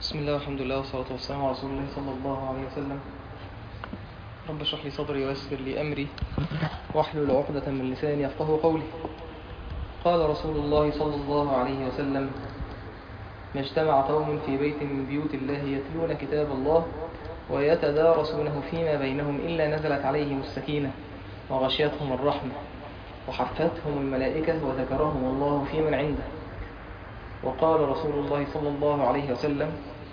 بسم الله والحمد لله والصلاة والسلام على رسول الله صلى الله عليه وسلم رب اشرح لي صدري ويسر لي أمري واحلل عقدة من لساني يفقه قولي قال رسول الله صلى الله عليه وسلم ما اجتمع قوم في بيت من بيوت الله يتلون كتاب الله ويتدارسونه فيما بينهم إلا نزلت عليهم السكينة وغشيتهم الرحمة وحفتهم الملائكة وذكرهم الله في من عنده وقال رسول الله صلى الله عليه وسلم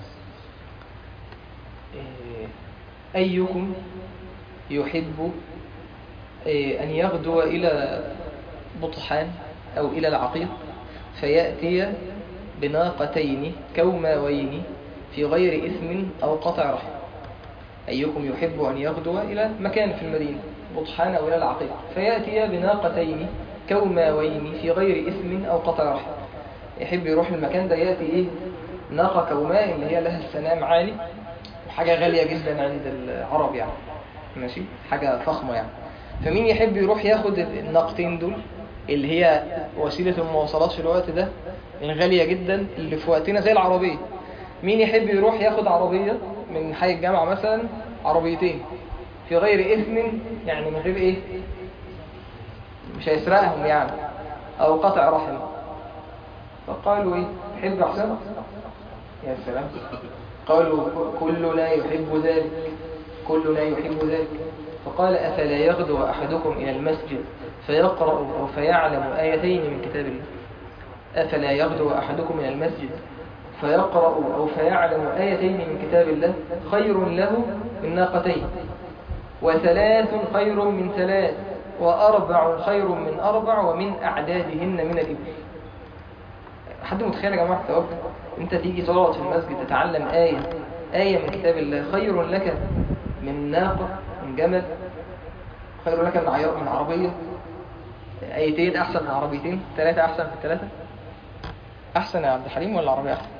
أيكم يحب أن يغدو إلى بطحان أو إلى العقيق فيأتي بناقتين كوماوين في غير إثم أو قطع رحم أيكم يحب أن يغدو إلى مكان في المدينة بطحان أو إلى العقيق فيأتي بناقتين كوماوين في غير إثم أو قطع رحم يحب يروح المكان ده يأتي إيه ناقة كوماء اللي هي لها السنام عالي حاجة غالية جدا عند العرب يعني ماشي حاجة فخمة يعني فمين يحب يروح ياخد الناقتين دول اللي هي وسيلة المواصلات في الوقت ده الغالية جدا اللي في وقتنا زي العربية مين يحب يروح ياخد عربية من حي الجامعة مثلا عربيتين في غير إثم يعني من غير إيه مش هيسرقهم يعني أو قطع رحم فقالوا إيه تحب أحسن يا سلام قالوا كلنا يحب ذلك كلنا يحب ذلك فقال أفلا يغدو أحدكم إلى المسجد فيقرأ أو فيعلم آيتين من كتاب الله أفلا يغدو أحدكم إلى المسجد فيقرأ أو فيعلم آيتين من كتاب الله خير له من ناقتين وثلاث خير من ثلاث وأربع خير من أربع ومن أعدادهن من الإبل حد متخيل يا جماعة الثواب انت تيجي تقعد في المسجد تتعلم آية آية من كتاب الله خير لك من ناقة من جمل خير لك من عيار من عربية آيتين أحسن من عربيتين ثلاثة أحسن من ثلاثة أحسن يا عبد الحليم ولا العربية أحسن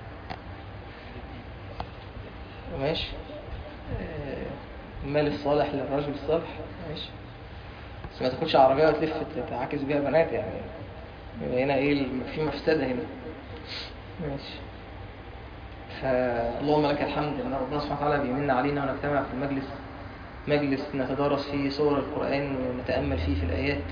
ماشي المال الصالح للرجل الصالح ماشي بس ما تاخدش عربية وتلف تعاكس بيها بنات يعني هنا ايه في مفسدة هنا ماشي فاللهم لك الحمد ان ربنا سبحانه وتعالى بيمن علينا ونجتمع في المجلس مجلس نتدارس فيه سور القرآن ونتأمل فيه في الآيات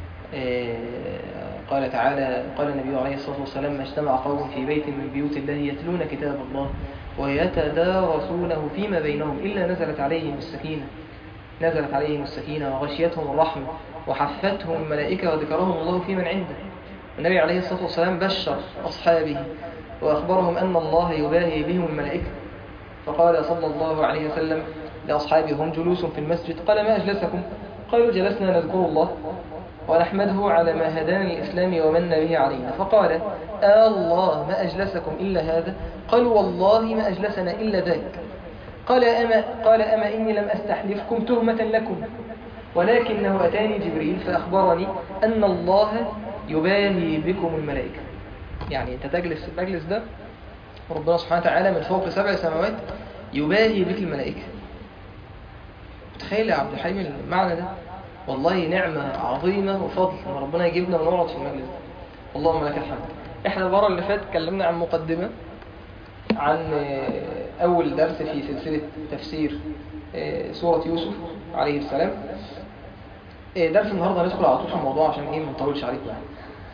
قال تعالى قال النبي عليه الصلاة والسلام ما اجتمع قوم في بيت من بيوت الله يتلون كتاب الله ويتدارسونه فيما بينهم إلا نزلت عليهم السكينة نزلت عليهم السكينة وغشيتهم الرحمة وحفتهم الملائكة وذكرهم الله في من عنده النبي عليه الصلاة والسلام بشر أصحابه وأخبرهم أن الله يباهي بهم الملائكة فقال صلى الله عليه وسلم لأصحابه هم جلوس في المسجد قال ما أجلسكم قالوا جلسنا نذكر الله ونحمده على ما هدانا الإسلام ومن به علينا فقال آه الله ما أجلسكم إلا هذا قالوا والله ما أجلسنا إلا ذلك قال أما, قال أما إني لم أستحلفكم تهمة لكم ولكنه أتاني جبريل فأخبرني أن الله يباهي بكم الملائكة يعني أنت تجلس في المجلس ده ربنا سبحانه وتعالى من فوق سبع سماوات يباهي بك الملائكة تخيل يا عبد الحليم المعنى ده والله نعمة عظيمة وفضل ان ربنا يجيبنا ونقعد في المجلس ده اللهم لك الحمد احنا المرة اللي فاتت اتكلمنا عن مقدمة عن أول درس في سلسلة تفسير سورة يوسف عليه السلام درس النهاردة هندخل على طول في الموضوع عشان ايه ما نطولش عليكم يعني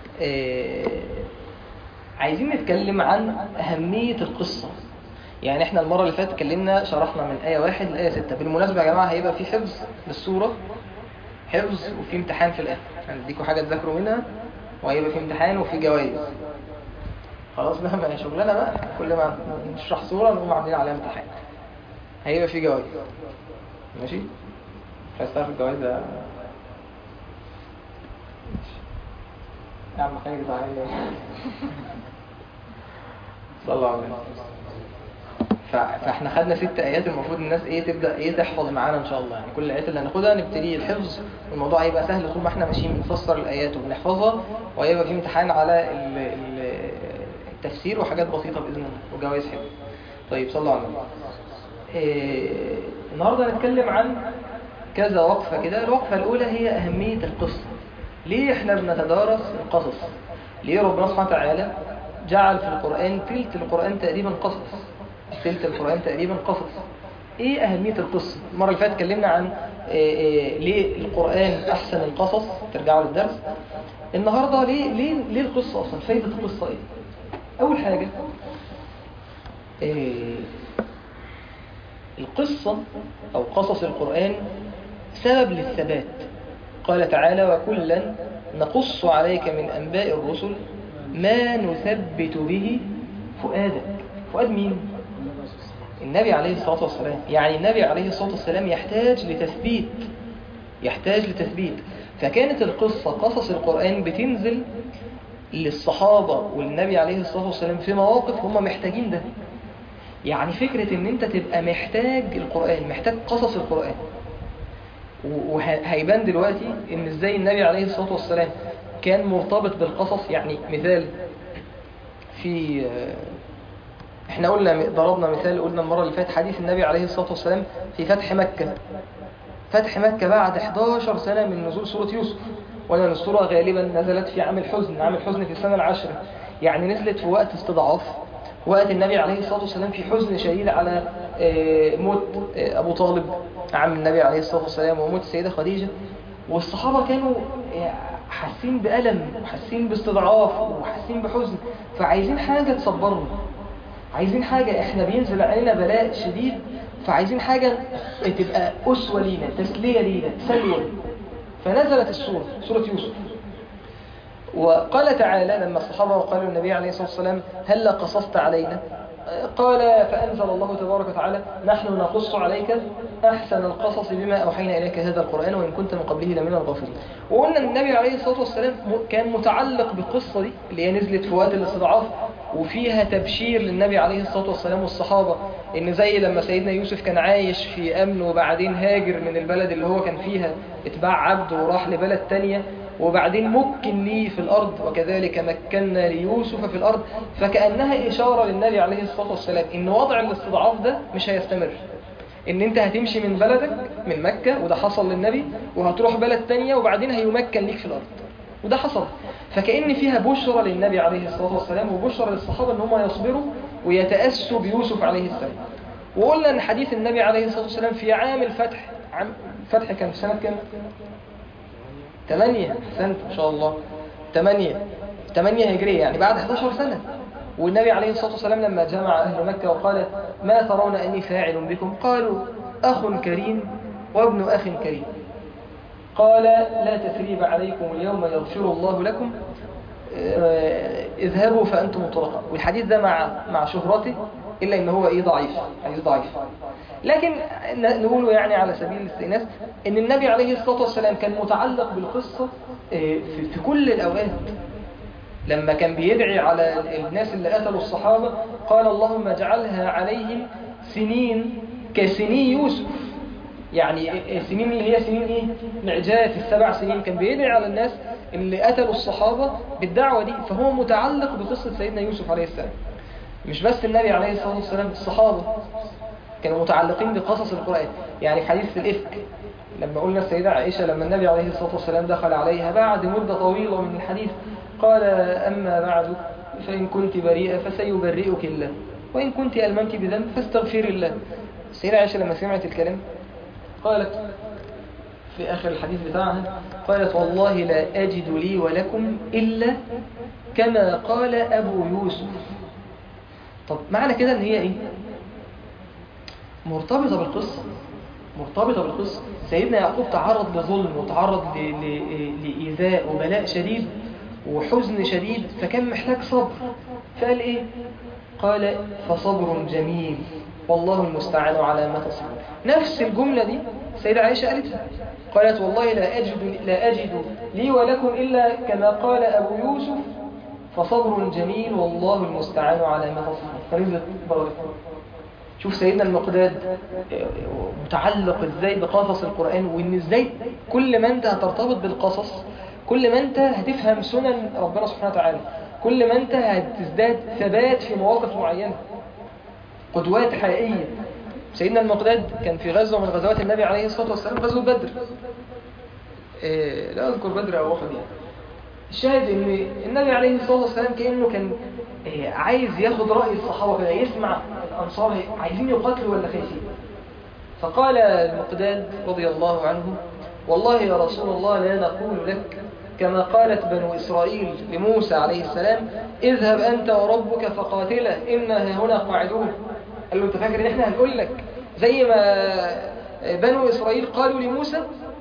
عايزين نتكلم عن أهمية القصة يعني احنا المرة اللي فاتت اتكلمنا شرحنا من آية واحد لآية ستة بالمناسبة يا جماعة هيبقى في حفظ للسورة حفظ وفي امتحان في الآخر هنديكوا حاجة تذاكروا منها وهيبقى في امتحان وفي جوائز خلاص بقى بقى شغلنا بقى كل ما نشرح سورة نقوم عاملين عليها امتحان هيبقى في جوائز ماشي مش عايز تعرف الجوائز ده يا عم خير تعالى صلى على النبي فاحنا خدنا ست ايات المفروض الناس ايه تبدا ايه تحفظ معانا ان شاء الله يعني كل الايات اللي هناخدها نبتدي الحفظ والموضوع هيبقى سهل طول ما احنا ماشيين بنفسر الايات وبنحفظها وهيبقى في امتحان على التفسير وحاجات بسيطه باذن الله وجوائز حلوه طيب صلوا على النبي إيه النهارده هنتكلم عن كذا وقفه كده الوقفه الاولى هي اهميه القصه ليه احنا بنتدارس القصص ليه ربنا سبحانه وتعالى جعل في القرآن تلت القرآن تقريبا قصص تلت القرآن تقريبا قصص ايه اهمية القصة المرة اللي فاتت اتكلمنا عن إيه إيه ليه القرآن احسن القصص ترجعوا للدرس النهاردة ليه, ليه, ليه القصة اصلا فايدة القصة ايه اول حاجة إيه القصة او قصص القرآن سبب للثبات قال تعالى وكلا نقص عليك من أنباء الرسل ما نثبت به فؤادك فؤاد مين؟ النبي عليه الصلاة والسلام يعني النبي عليه الصلاة والسلام يحتاج لتثبيت يحتاج لتثبيت فكانت القصة قصص القرآن بتنزل للصحابة والنبي عليه الصلاة والسلام في مواقف هم محتاجين ده يعني فكرة ان انت تبقى محتاج القرآن محتاج قصص القرآن وهيبان دلوقتي ان ازاي النبي عليه الصلاة والسلام كان مرتبط بالقصص يعني مثال في احنا قلنا ضربنا مثال قلنا المرة اللي فاتت حديث النبي عليه الصلاة والسلام في فتح مكة فتح مكة بعد 11 سنة من نزول سورة يوسف ولا السورة غالبا نزلت في عام الحزن عام الحزن في السنة العاشرة يعني نزلت في وقت استضعاف وقت النبي عليه الصلاة والسلام في حزن شديد على موت أبو طالب عم النبي عليه الصلاة والسلام وموت السيدة خديجة والصحابة كانوا حاسين بألم وحاسين باستضعاف وحاسين بحزن فعايزين حاجة تصبرنا عايزين حاجة احنا بينزل علينا بلاء شديد فعايزين حاجة تبقى أسوة لينا تسلية لينا سلوى فنزلت السورة سورة يوسف وقال تعالى لما الصحابة قالوا النبي عليه الصلاة والسلام هل قصصت علينا قال فأنزل الله تبارك وتعالى نحن نقص عليك أحسن القصص بما أوحينا إليك هذا القرآن وإن كنت من قبله لمن الغافلين وقلنا النبي عليه الصلاة والسلام كان متعلق بالقصة دي اللي هي نزلت في وقت الاستضعاف وفيها تبشير للنبي عليه الصلاة والسلام والصحابة إن زي لما سيدنا يوسف كان عايش في أمن وبعدين هاجر من البلد اللي هو كان فيها اتباع عبد وراح لبلد تانية وبعدين مكن لي في الأرض وكذلك مكنا ليوسف في الأرض فكأنها إشارة للنبي عليه الصلاة والسلام إن وضع الاستضعاف ده مش هيستمر إن أنت هتمشي من بلدك من مكة وده حصل للنبي وهتروح بلد تانية وبعدين هيمكن ليك في الأرض وده حصل فكأن فيها بشرى للنبي عليه الصلاة والسلام وبشرى للصحابة إن هم يصبروا ويتأسوا بيوسف عليه السلام وقلنا أن حديث النبي عليه الصلاة والسلام في عام الفتح عام الفتح كان في سنة كام؟ ثمانية أحسنت إن شاء الله ثمانية ثمانية هجرية يعني بعد 11 سنة والنبي عليه الصلاة والسلام لما جمع أهل مكة وقال ما ترون أني فاعل بكم قالوا أخ كريم وابن أخ كريم قال لا تثريب عليكم اليوم يغفر الله لكم اذهبوا فأنتم طلقاء والحديث ده مع مع شهرته إلا إن هو إيه ضعيف حديث ضعيف لكن نقوله يعني على سبيل الاستئناس ان النبي عليه الصلاة والسلام كان متعلق بالقصة في كل الأوقات لما كان بيدعي على الناس اللي قتلوا الصحابة قال اللهم اجعلها عليهم سنين كسنين يوسف يعني سنين اللي هي سنين ايه معجات السبع سنين كان بيدعي على الناس اللي قتلوا الصحابة بالدعوة دي فهو متعلق بقصة سيدنا يوسف عليه السلام مش بس النبي عليه الصلاة والسلام الصحابة كانوا متعلقين بقصص القرآن يعني في حديث الإفك لما قلنا السيدة عائشة لما النبي عليه الصلاة والسلام دخل عليها بعد مدة طويلة من الحديث قال أما بعد فإن كنت بريئة فسيبرئك الله وإن كنت ألممت بذنب فاستغفر الله السيدة عائشة لما سمعت الكلام قالت في آخر الحديث بتاعها قالت والله لا أجد لي ولكم إلا كما قال أبو يوسف طب معنى كده ان هي ايه مرتبطة بالقصة مرتبطة بالقصة سيدنا يعقوب تعرض لظلم وتعرض لإيذاء وبلاء شديد وحزن شديد فكان محتاج صبر فقال ايه قال فصبر جميل والله المستعان على ما تصبر نفس الجملة دي سيدة عائشة قالتها قالت والله لا أجد, لا أجد لي ولكم إلا كما قال أبو يوسف فصبر جميل والله المستعان على ما تصبر فرزت بركة شوف سيدنا المقداد متعلق ازاي بقصص القرآن وان ازاي كل ما انت هترتبط بالقصص كل ما انت هتفهم سنن ربنا سبحانه وتعالى كل ما انت هتزداد ثبات في مواقف معينة قدوات حقيقية سيدنا المقداد كان في غزوة من غزوات النبي عليه الصلاة والسلام غزوة بدر إيه لا أذكر بدر أو أحد يعني الشاهد ان النبي عليه الصلاة والسلام كأنه كان عايز ياخد رأي الصحابة كده يسمع الأنصار عايزين يقاتلوا ولا خايفين فقال المقداد رضي الله عنه والله يا رسول الله لا نقول لك كما قالت بنو إسرائيل لموسى عليه السلام اذهب أنت وربك فقاتلا إنا هنا قاعدون قال له أنت فاكر إن إحنا هنقول لك زي ما بنو إسرائيل قالوا لموسى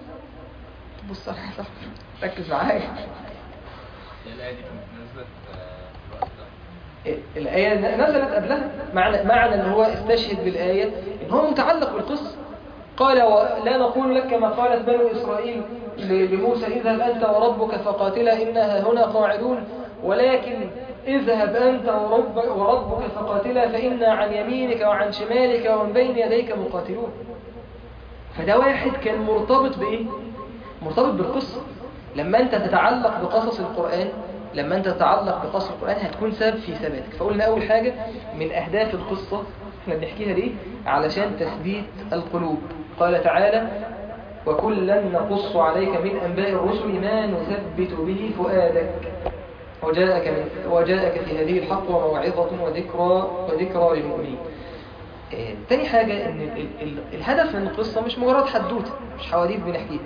بص على صح ركز معايا الآية دي كانت نزلت آه، في الوقت ده الآية نزلت قبلها معنى, معنى أن هو استشهد بالآية إن هو متعلق بالقصة قال ولا نقول لك كما قالت بنو إسرائيل ل- لموسى اذهب أنت وربك فقاتلا إنها هنا قاعدون ولكن اذهب أنت ورب وربك فقاتلا فإنا عن يمينك وعن شمالك ومن بين يديك مقاتلون فده واحد كان مرتبط بإيه؟ مرتبط بالقصة لما أنت تتعلق بقصص القرآن لما أنت تتعلق بقصص القرآن هتكون سبب في ثباتك فقلنا أول حاجة من أهداف القصة احنا بنحكيها ليه؟ علشان تثبيت القلوب قال تعالى وكلا نقص عليك من أنباء الرسل ما نثبت به فؤادك وجاءك, من وجاءك في هذه الحق وموعظة وذكرى وذكرى للمؤمنين آه، تاني حاجة ان ال- ال- الهدف من القصة مش مجرد حدوتة مش حواديت بنحكيها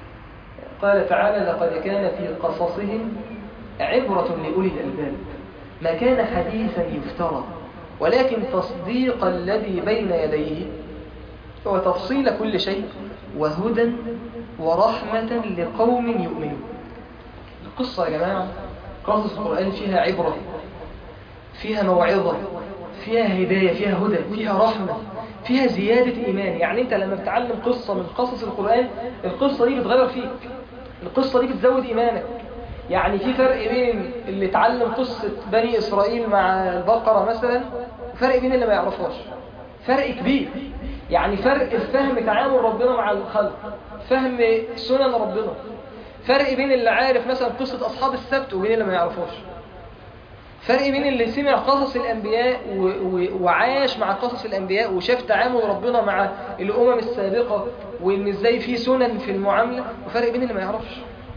قال تعالى لقد كان في قصصهم عبرة لأولي الألباب ما كان حديثا يفترى ولكن تصديق الذي بين يديه وتفصيل كل شيء وهدى ورحمة لقوم يؤمنون القصة يا جماعة قصص القرآن فيها عبرة فيها موعظة فيها هداية فيها هدى فيها رحمة فيها زيادة إيمان يعني أنت لما بتعلم قصة من قصص القرآن القصة دي بتغير فيك القصة دي بتزود إيمانك يعني في فرق بين اللي اتعلم قصة بني إسرائيل مع البقرة مثلا وفرق بين اللي ما يعرفهاش فرق كبير يعني فرق في فهم تعامل ربنا مع الخلق فهم سنن ربنا فرق بين اللي عارف مثلا قصة أصحاب السبت وبين اللي ما يعرفوش فرق بين اللي سمع قصص الأنبياء و... و... وعاش مع قصص الأنبياء وشاف تعامل ربنا مع الأمم السابقة وإن إزاي في سنن في المعاملة وفرق بين اللي ما يعرفش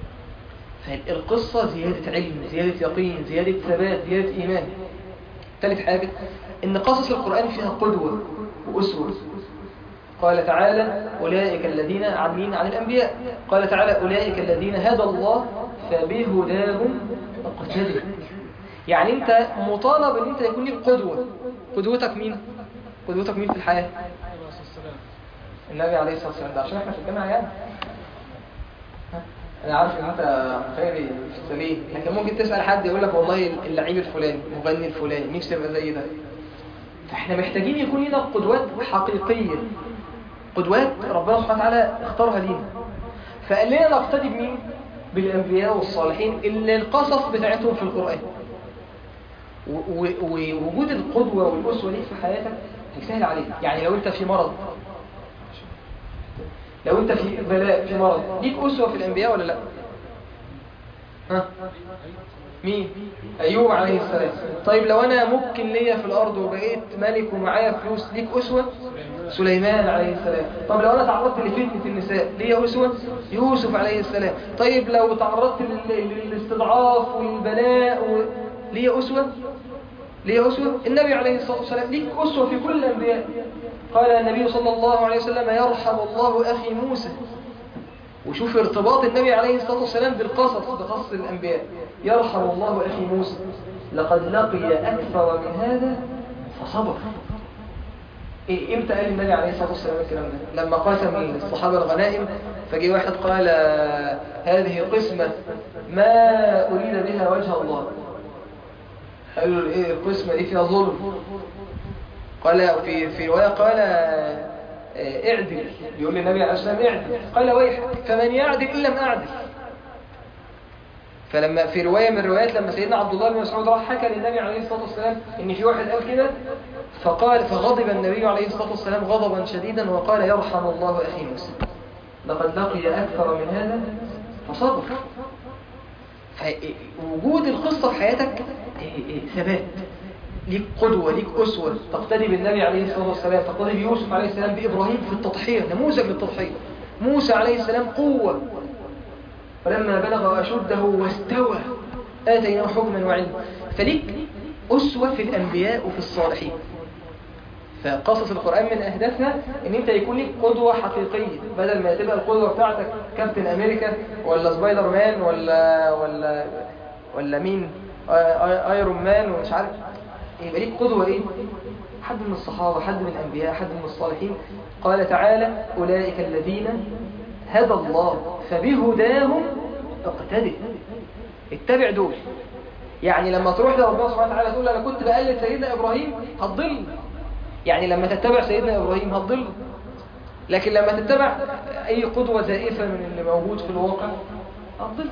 فالقصة زيادة علم زيادة يقين زيادة ثبات زيادة إيمان ثالث حاجة إن قصص القرآن فيها قدوة وأسوة قال تعالى أولئك الذين عاملين عن الأنبياء قال تعالى أولئك الذين هدى الله فبهداهم اقتدي يعني أنت مطالب أن أنت يكون لك قدوة قدوتك مين؟ قدوتك مين في الحياة؟ النبي عليه الصلاة والسلام ده عشان احنا في الجامعة يعني ها؟ انا عارف ان انت خيري في السليم لكن ممكن تسأل حد يقول لك والله اللعيب الفلاني المغني الفلاني نفسي ابقى زي ده فاحنا محتاجين يكون لنا قدوات حقيقية قدوات ربنا سبحانه وتعالى اختارها لينا فقال لنا نقتدي بمين بالانبياء والصالحين اللي القصص بتاعتهم في القرآن و- و- ووجود القدوة والأسوة دي في حياتك هيسهل عليك يعني لو انت في مرض لو انت في بلاء في مرض ليك أسوة في الأنبياء ولا لا ها مين أيوب عليه السلام طيب لو أنا ممكن ليا في الأرض وبقيت ملك ومعايا فلوس ليك أسوة سليمان عليه السلام طب لو أنا تعرضت لفتنة النساء ليا أسوة يوسف عليه السلام طيب لو تعرضت لل- للاستضعاف والبلاء و... ليا أسوة ليه أسوة؟ النبي عليه الصلاة والسلام ليك أسوة في كل الأنبياء قال النبي صلى الله عليه وسلم يرحم الله أخي موسى وشوف ارتباط النبي عليه الصلاة والسلام بالقصص بقصص الأنبياء يرحم الله أخي موسى لقد لقي أكثر من هذا فصبر إيه إمتى قال النبي عليه الصلاة والسلام الكلام ده لما قسم الصحابة الغنائم فجي واحد قال هذه قسمة ما أريد بها وجه الله قالوا له ايه القسمة دي فيها ظلم قال في في رواية قال آه، اعدل يقول للنبي عليه الصلاة والسلام اعدل قال ويحك فمن يعدل إن لم أعدل فلما في رواية من الروايات لما سيدنا عبد الله بن مسعود راح حكى للنبي عليه الصلاة والسلام إن في واحد قال كده فقال فغضب النبي عليه الصلاة والسلام غضبا شديدا وقال يرحم الله أخي موسى لقد لقي أكثر من هذا فصبر فوجود القصة في حياتك إيه إيه ثبات ليك قدوة ليك أسوة تقتدي بالنبي عليه الصلاة والسلام تقتدي بيوسف عليه السلام بإبراهيم في التضحية نموذج للتضحية موسى عليه السلام قوة فلما بلغ أشده واستوى آتيناه حكما وعلما فليك أسوة في الأنبياء وفي الصالحين فقصص القرآن من أهدافها إن أنت يكون لك قدوة حقيقية بدل ما تبقى القدوة بتاعتك كابتن أمريكا ولا سبايدر مان ولا ولا ولا مين آي- آي- ايرون مان ومش عارف يبقى ليك قدوة إيه حد من الصحابة حد من الأنبياء حد من الصالحين قال تعالى أولئك الذين هدى الله فبهداهم اقتدئ اتبع دول يعني لما تروح لربنا سبحانه وتعالى تقول انا كنت بقلد سيدنا ابراهيم هتضل يعني لما تتبع سيدنا ابراهيم هتضل لكن لما تتبع اي قدوة زائفة من اللي موجود في الواقع هتضل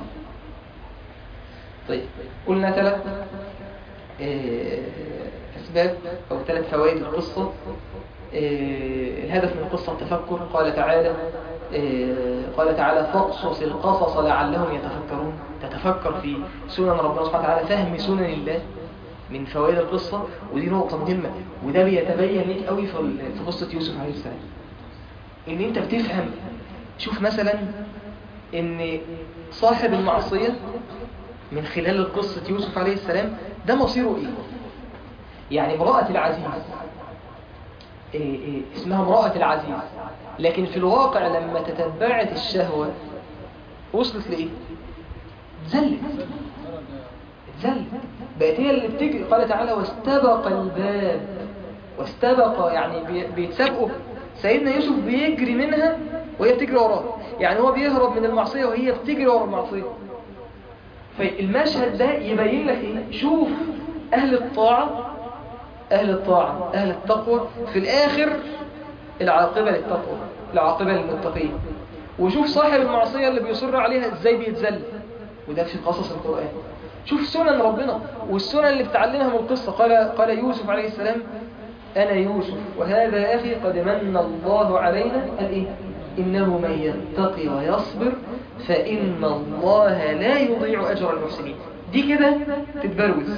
طيب قلنا ثلاث آه، اسباب او ثلاث فوائد القصة آه، الهدف من القصة التفكر قال تعالى آه، قال تعالى فاقصص القصص لعلهم يتفكرون تتفكر في سنن ربنا سبحانه وتعالى فهم سنن الله من فوائد القصة ودي نقطة مهمة وده بيتبين ليك قوي في في قصة يوسف عليه السلام ان انت بتفهم شوف مثلا ان صاحب المعصية من خلال قصة يوسف عليه السلام ده مصيره ايه يعني امرأة العزيز إيه إيه اسمها امرأة العزيز لكن في الواقع لما تتبعت الشهوة وصلت لإيه؟ اتذلت اتذلت بقت هي اللي بتجري قال تعالى واستبق الباب واستبق يعني بي- بيتسابقوا سيدنا يوسف بيجري منها وهي بتجري وراه يعني هو بيهرب من المعصية وهي بتجري ورا المعصية فالمشهد ده يبين لك ايه شوف اهل الطاعة اهل الطاعة اهل التقوى في الاخر العاقبة للتقوى العاقبة للمتقين وشوف صاحب المعصية اللي بيصر عليها ازاي بيتذل وده في قصص القرآن شوف سنن ربنا والسنن اللي بتعلمها من القصة قال, قال يوسف عليه السلام أنا يوسف وهذا أخي قد من الله علينا قال إيه إنه من يتقي ويصبر فإن الله لا يضيع أجر المحسنين دي كده تتبروز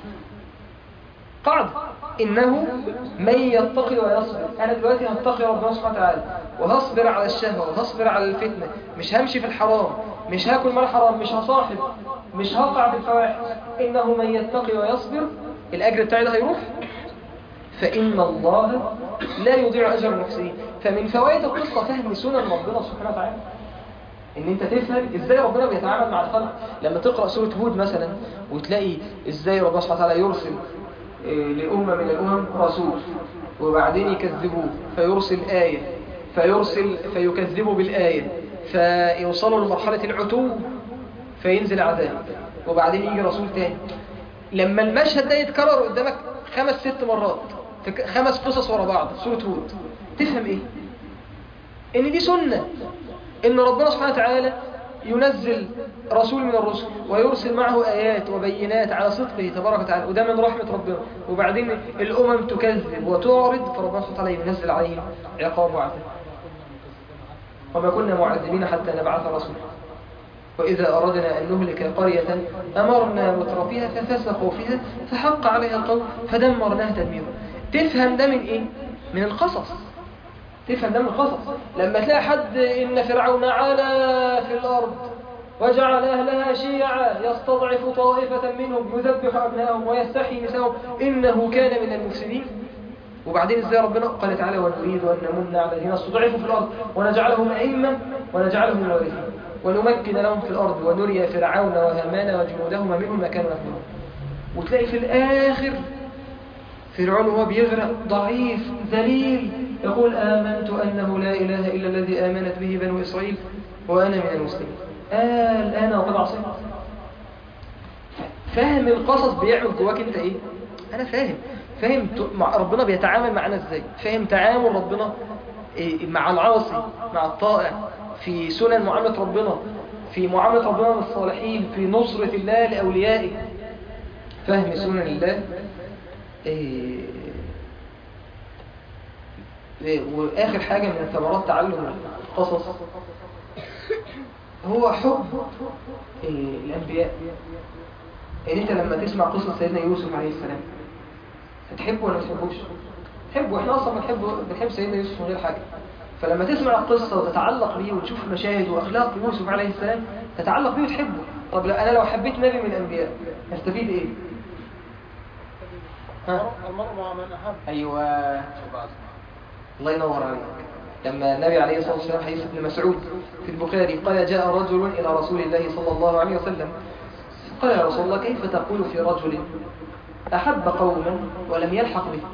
قاعدة إنه من يتقي ويصبر أنا دلوقتي هتقي ربنا سبحانه وتعالى وهصبر على الشهوة وهصبر على الفتنة مش همشي في الحرام مش هاكل مال حرام مش هصاحب مش هقع في الفواحش إنه من يتقي ويصبر الأجر بتاعي ده هيروح فإن الله لا يضيع أجر المحسنين فمن فوائد القصة فهم سنن ربنا سبحانه وتعالى ان انت تفهم ازاي ربنا بيتعامل مع الخلق لما تقرأ سورة هود مثلا وتلاقي ازاي ربنا سبحانه وتعالى يرسل إيه، لأمة من الأمم رسول وبعدين يكذبوه فيرسل آية فيرسل فيكذبوا بالآية فيوصلوا لمرحلة العتو فينزل عذاب وبعدين يجي رسول تاني لما المشهد ده يتكرر قدامك خمس ست مرات في ك- خمس قصص ورا بعض في سورة هود تفهم ايه ان دي سنة ان ربنا سبحانه وتعالى ينزل رسول من الرسل ويرسل معه آيات وبينات على صدقه تبارك وتعالى وده من رحمة ربنا وبعدين الأمم تكذب وتعرض فربنا سبحانه وتعالى ينزل عليهم عقاب وعذاب وما كنا معذبين حتى نبعث رسولا وإذا أردنا أن نهلك قرية أمرنا متر فيها ففسقوا فيها فحق عليها القول فدمرناها تدميرا تفهم ده من إيه؟ من القصص تفهم ده من القصص لما تلاقي حد إن فرعون علا في الأرض وجعل أهلها شيعا يستضعف طائفة منهم يذبح أبنائهم ويستحيي نساءهم إنه كان من المفسدين وبعدين ازاي ربنا قال تعالى ونريد أن نمن على الذين استضعفوا في الأرض ونجعلهم أئمة ونجعلهم الوارثين ونمكن لهم في الأرض ونري فرعون وهامان وجنودهما منهم ما كانوا يفعلون وتلاقي في الآخر فرعون وهو بيغرق ضعيف ذليل يقول آمنت أنه لا إله إلا الذي آمنت به بنو إسرائيل وأنا من المسلمين آه الآن وقد عصيت فاهم القصص بيعمل جواك انت ايه انا فاهم فاهم ت- مع ربنا بيتعامل معنا ازاي فاهم تعامل ربنا إيه مع العاصي مع الطائع في سنن معاملة ربنا في معاملة ربنا للصالحين في نصرة الله لأوليائه فهم سنن الله إيه إيه وآخر حاجة من ثمرات تعلم القصص هو حب إيه الأنبياء ان انت لما تسمع قصة سيدنا يوسف عليه السلام هتحبه ولا ما تحبوش تحبه احنا اصلا بنحب بنحب سيدنا يوسف من غير حاجة فلما تسمع القصة وتتعلق بيه وتشوف مشاهد واخلاق يوسف عليه السلام تتعلق بيه وتحبه طب لا انا لو حبيت نبي من الانبياء هستفيد ايه ها المرء مع من أحب أيوة بعض الله ينور عليك لما النبي عليه الصلاة والسلام حديث ابن مسعود في البخاري قال جاء رجل إلى رسول الله صلى الله عليه وسلم قال يا رسول الله كيف تقول في رجل أحب قوما ولم يلحق به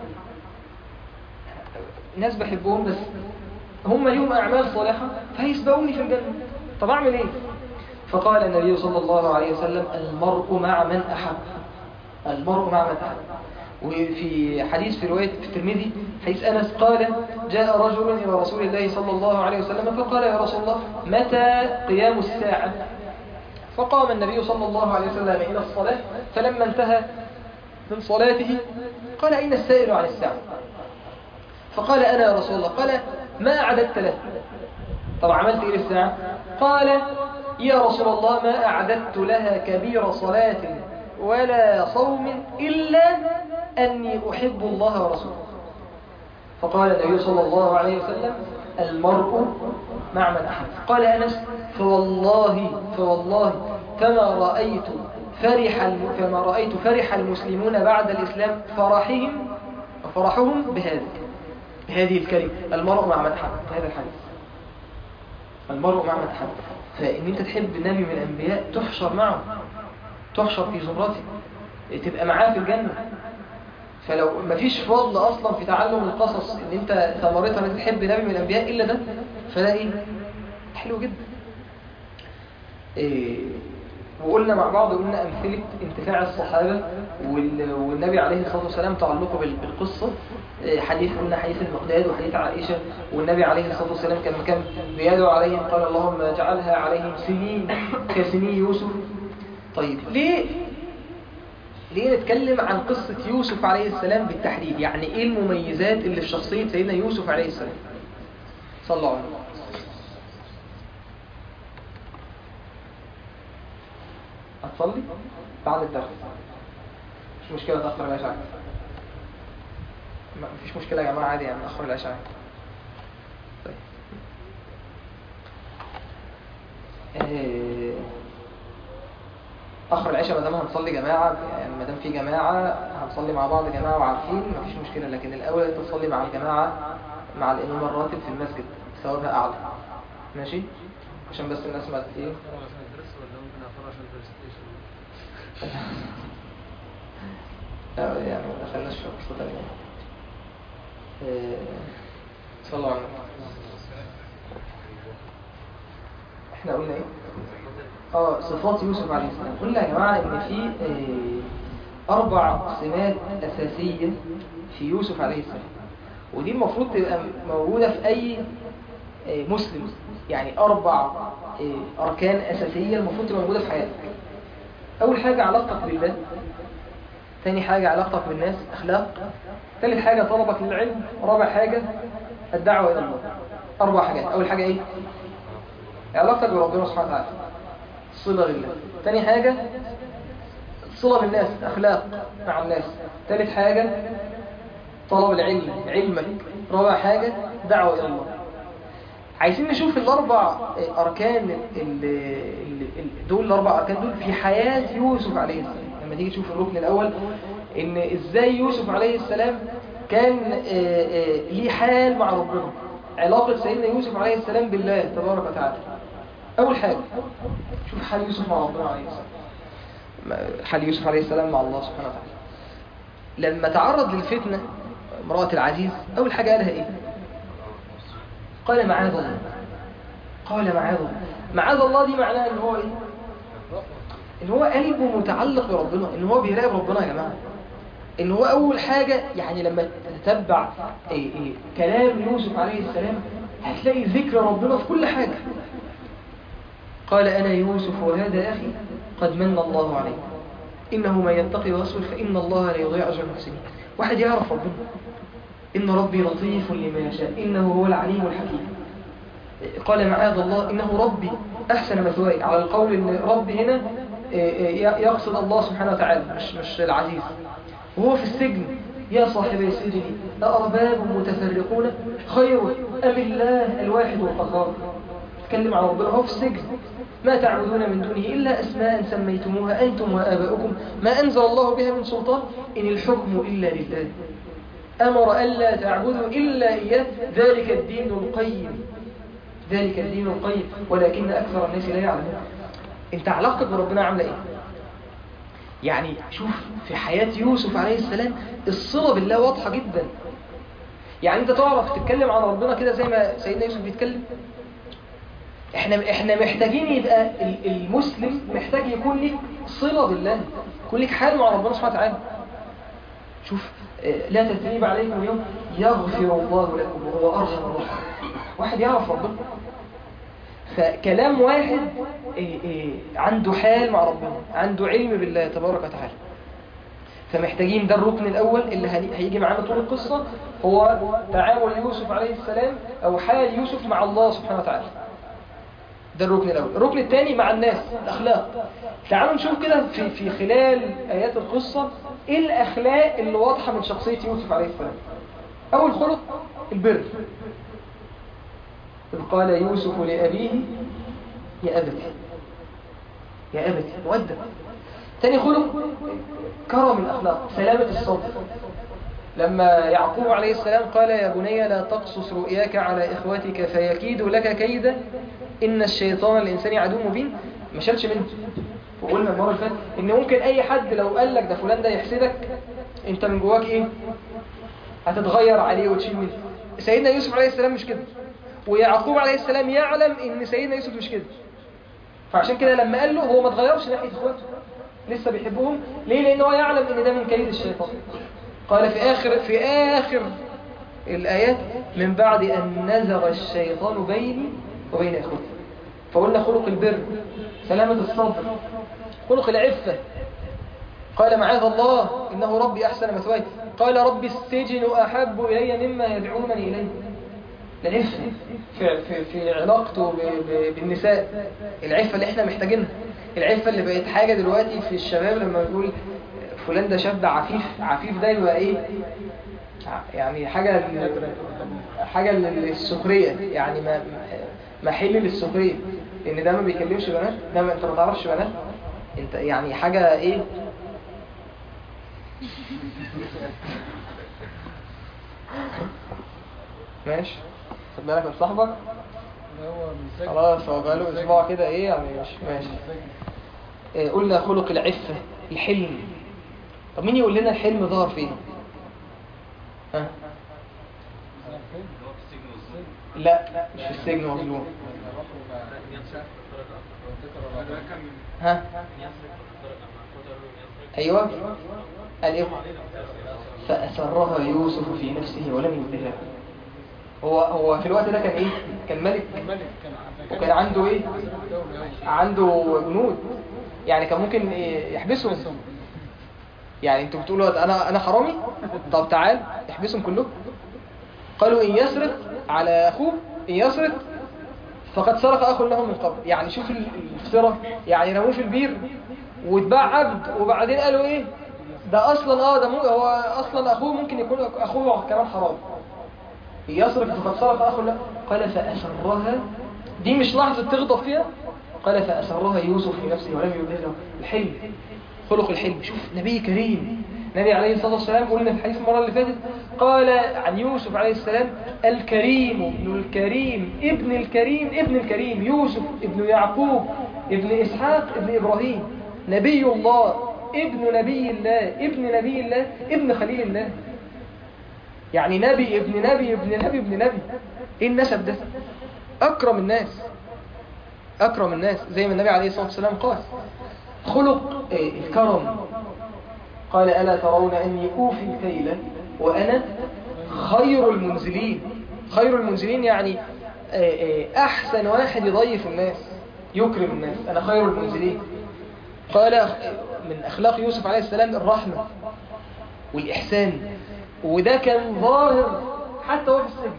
ناس بحبهم بس هم ليهم أعمال صالحة فهيسبقوني في الجنة طب أعمل إيه فقال النبي صلى الله عليه وسلم المرء مع من أحب المرء مع من أحب وفي حديث في رواية في الترمذي حديث أنس قال جاء رجل إلى رسول الله صلى الله عليه وسلم فقال يا رسول الله متى قيام الساعة فقام النبي صلى الله عليه وسلم إلى الصلاة فلما انتهى من صلاته قال أين السائل عن الساعة فقال أنا يا رسول الله قال ما أعددت له طب عملت إيه للساعة قال يا رسول الله ما أعددت لها كبير صلاة ولا صوم إلا أني أحب الله ورسوله فقال النبي صلى الله عليه وسلم المرء مع من أحب قال أنس فوالله فوالله فما رأيت فرح الم- فما رأيت فرح المسلمون بعد الإسلام فرحهم فرحهم بهذه بهذه الكلمة المرء مع من أحب هذا الحديث المرء مع من أحب فإن أنت تحب النبي من الأنبياء تحشر معه تحشر في زمرته تبقى معاه في الجنة فلو مفيش فضل أصلا في تعلم القصص إن أنت ثمرتها إن أنت تحب نبي من الأنبياء إلا ده فده إيه؟ حلو جدا إيه وقلنا مع بعض قلنا أمثلة انتفاع الصحابة وال- والنبي عليه الصلاة والسلام تعلقه بال- بالقصة إيه حديث قلنا حديث المقداد وحديث عائشة والنبي عليه الصلاة والسلام كان كان بيدعو عليهم قال اللهم اجعلها عليهم سنين كسنين يوسف طيب ليه ليه نتكلم عن قصة يوسف عليه السلام بالتحديد يعني ايه المميزات اللي في شخصية سيدنا يوسف عليه السلام صلى الله عليه وسلم هتصلي بعد الدرس مش مشكلة تأخر العشاء ما فيش مشكلة يا جماعة عادي يعني نأخر العشاء طيب آه، اخر العشاء ما دام هنصلي جماعه يعني ما دام في جماعه هنصلي مع بعض جماعه وعارفين مفيش مشكله لكن الاول انت تصلي مع الجماعه مع الامام الراتب في المسجد ثوابها اعلى ماشي عشان بس الناس ما ت- ايه عشان الدرس ولا ممكن اخر عشان البلايستيشن لا يعني ما دخلناش في قصه ثانيه آه، صلى الله عليه وسلم احنا قلنا ايه اه صفات يوسف عليه السلام قلنا يا جماعه ان في آه، اربع سمات اساسيه في يوسف عليه السلام ودي المفروض تبقى موجوده في اي آه، مسلم يعني اربع آه، اركان اساسيه المفروض تبقى موجوده في حياتك اول حاجه علاقتك بالله تاني حاجه علاقتك بالناس اخلاق ثالث حاجه طلبك للعلم رابع حاجه الدعوه الى الله اربع حاجات اول حاجه ايه علاقتك بربنا سبحانه وتعالى الصلة بالله تاني حاجة الصلة بالناس أخلاق مع الناس تالت حاجة طلب العلم علمك رابع حاجة دعوة إلى الله عايزين نشوف الأربع أركان ال- ال- ال- دول الأربع أركان دول في حياة يوسف عليه السلام لما تيجي تشوف الركن الأول إن إزاي يوسف عليه السلام كان آه، آه، ليه حال مع ربنا علاقة سيدنا يوسف عليه السلام بالله تبارك وتعالى أول حاجة شوف حال يوسف مع ربنا عليه السلام ما- حال يوسف عليه السلام مع الله سبحانه وتعالى لما تعرض للفتنة امرأة العزيز أول حاجة قالها إيه قال معاذ الله قال معاذ الله معاذ الله دي معناها إن هو إيه إن هو قلبه متعلق بربنا إن هو بيراقب ربنا يا جماعة إن هو أول حاجة يعني لما تتبع إيه إيه كلام يوسف عليه السلام هتلاقي ذكر ربنا في كل حاجة قال أنا يوسف وهذا أخي قد من الله عليه إنه من يتقي ويصبر فإن الله لا يضيع أجر المحسنين واحد يعرف ربنا إن ربي لطيف لما يشاء إنه هو العليم الحكيم قال معاذ الله إنه ربي أحسن مثواي على القول إن ربي هنا يقصد الله سبحانه وتعالى مش, مش العزيز وهو في السجن يا صاحبي السجن أأرباب متفرقون خير أم الله الواحد القهار تكلم عن ربنا هو في السجن ما تعبدون من دونه إلا أسماء سميتموها أنتم وآباؤكم ما أنزل الله بها من سلطان إن الحكم إلا لله أمر ألا تعبدوا إلا إياه ذلك الدين القيم ذلك الدين القيم ولكن أكثر الناس لا يعلمون أنت علاقتك بربنا عاملة إيه؟ يعني شوف في حياة يوسف عليه السلام الصلة بالله واضحة جدا يعني انت تعرف تتكلم عن ربنا كده زي ما سيدنا يوسف بيتكلم احنا احنا محتاجين يبقى ال- المسلم محتاج يكون لك صلة بالله يكون لك حال مع ربنا سبحانه وتعالى شوف اه، لا تثريب عليكم اليوم يغفر الله لكم وهو ارحم الراحمين واحد يعرف ربنا فكلام واحد اه، اه، عنده حال مع ربنا عنده علم بالله تبارك وتعالى فمحتاجين ده الركن الأول اللي هني- هيجي معانا طول القصة هو تعامل يوسف عليه السلام أو حال يوسف مع الله سبحانه وتعالى ده الركن الأول الركن الثاني مع الناس الأخلاق تعالوا نشوف كده في, في خلال آيات القصة إيه الأخلاق اللي واضحة من شخصية يوسف عليه السلام أول خلق البر إذ قال يوسف لأبيه يا أبت يا أبت مؤدب تاني خلق كرم الأخلاق سلامة الصدر لما يعقوب عليه السلام قال يا بني لا تقصص رؤياك على إخوتك فيكيدوا لك كيدا إن الشيطان الإنسان عدو مبين ما شالش منه وقلنا المرة اللي فاتت إن ممكن أي حد لو قال لك ده فلان ده يحسدك أنت من جواك إيه هتتغير عليه وتشيل منه سيدنا يوسف عليه السلام مش كده ويعقوب عليه السلام يعلم إن سيدنا يوسف مش كده فعشان كده لما قال له هو ما اتغيرش ناحية إخواته لسه بيحبهم ليه لأن هو يعلم إن ده من كيد الشيطان قال في آخر في آخر الآيات من بعد أن نزغ الشيطان بيني وبين إخوتي فقلنا خلق البر سلامة الصبر خلق العفة قال معاذ الله إنه ربي أحسن مثواي قال ربي السجن أحب إلي مما يدعونني إليه العفة في, في, في علاقته ب- ب- بالنساء العفة اللي احنا محتاجينها العفة اللي بقت حاجة دلوقتي في الشباب لما بيقول فلان ده شاب عفيف عفيف ده يبقى ايه ع- يعني حاجة لل- حاجة للسخرية يعني ما محل للسخرية لان ده ما بيكلمش بنات ده ما انت ما تعرفش بنات انت يعني حاجة ايه ماشي خد بالك من صاحبك خلاص هو بقاله اسبوع كده ايه يعني مش ماشي إيه قلنا خلق العفة الحلم طب مين يقول لنا الحلم ظهر فين ها لا مش في السجن مظلوم ها ايوه قال ايه فأسرها يوسف في نفسه ولم يبدها هو هو في الوقت ده كان ايه كان ملك وكان عنده ايه عنده جنود يعني كان ممكن إيه يحبسهم يعني انتوا بتقولوا انا انا حرامي طب تعال احبسهم كلهم قالوا ان يسرق على اخوه ان يسرق فقد سرق اخ له من قبل يعني شوف ال- الفترة يعني رموه في البير واتباع عبد وبعدين قالوا ايه ده اصلا اه ده مو هو اصلا اخوه ممكن يكون اخوه كمان حرام يسرق فقد سرق اخ له قال فاسرها دي مش لحظة تغضب فيها قال فأسرها يوسف في نفسه ولم يبدها له الحلم خلق الحلم شوف نبي كريم النبي عليه الصلاة والسلام قلنا في الحديث المرة اللي فاتت قال عن يوسف عليه السلام الكريم ابن الكريم ابن الكريم ابن الكريم يوسف ابن يعقوب ابن إسحاق ابن إبراهيم نبي الله ابن نبي الله ابن نبي الله ابن خليل الله يعني نبي ابن نبي ابن نبي ابن نبي ايه النسب ده اكرم الناس اكرم الناس زي ما النبي عليه الصلاة والسلام قال خلق إيه، الكرم قال ألا ترون أني أوفي الكيل وأنا خير المنزلين خير المنزلين يعني آه، آه، أحسن واحد يضيف الناس يكرم الناس أنا خير المنزلين قال آه، من أخلاق يوسف عليه السلام الرحمة والإحسان وده كان ظاهر حتى وهو في السجن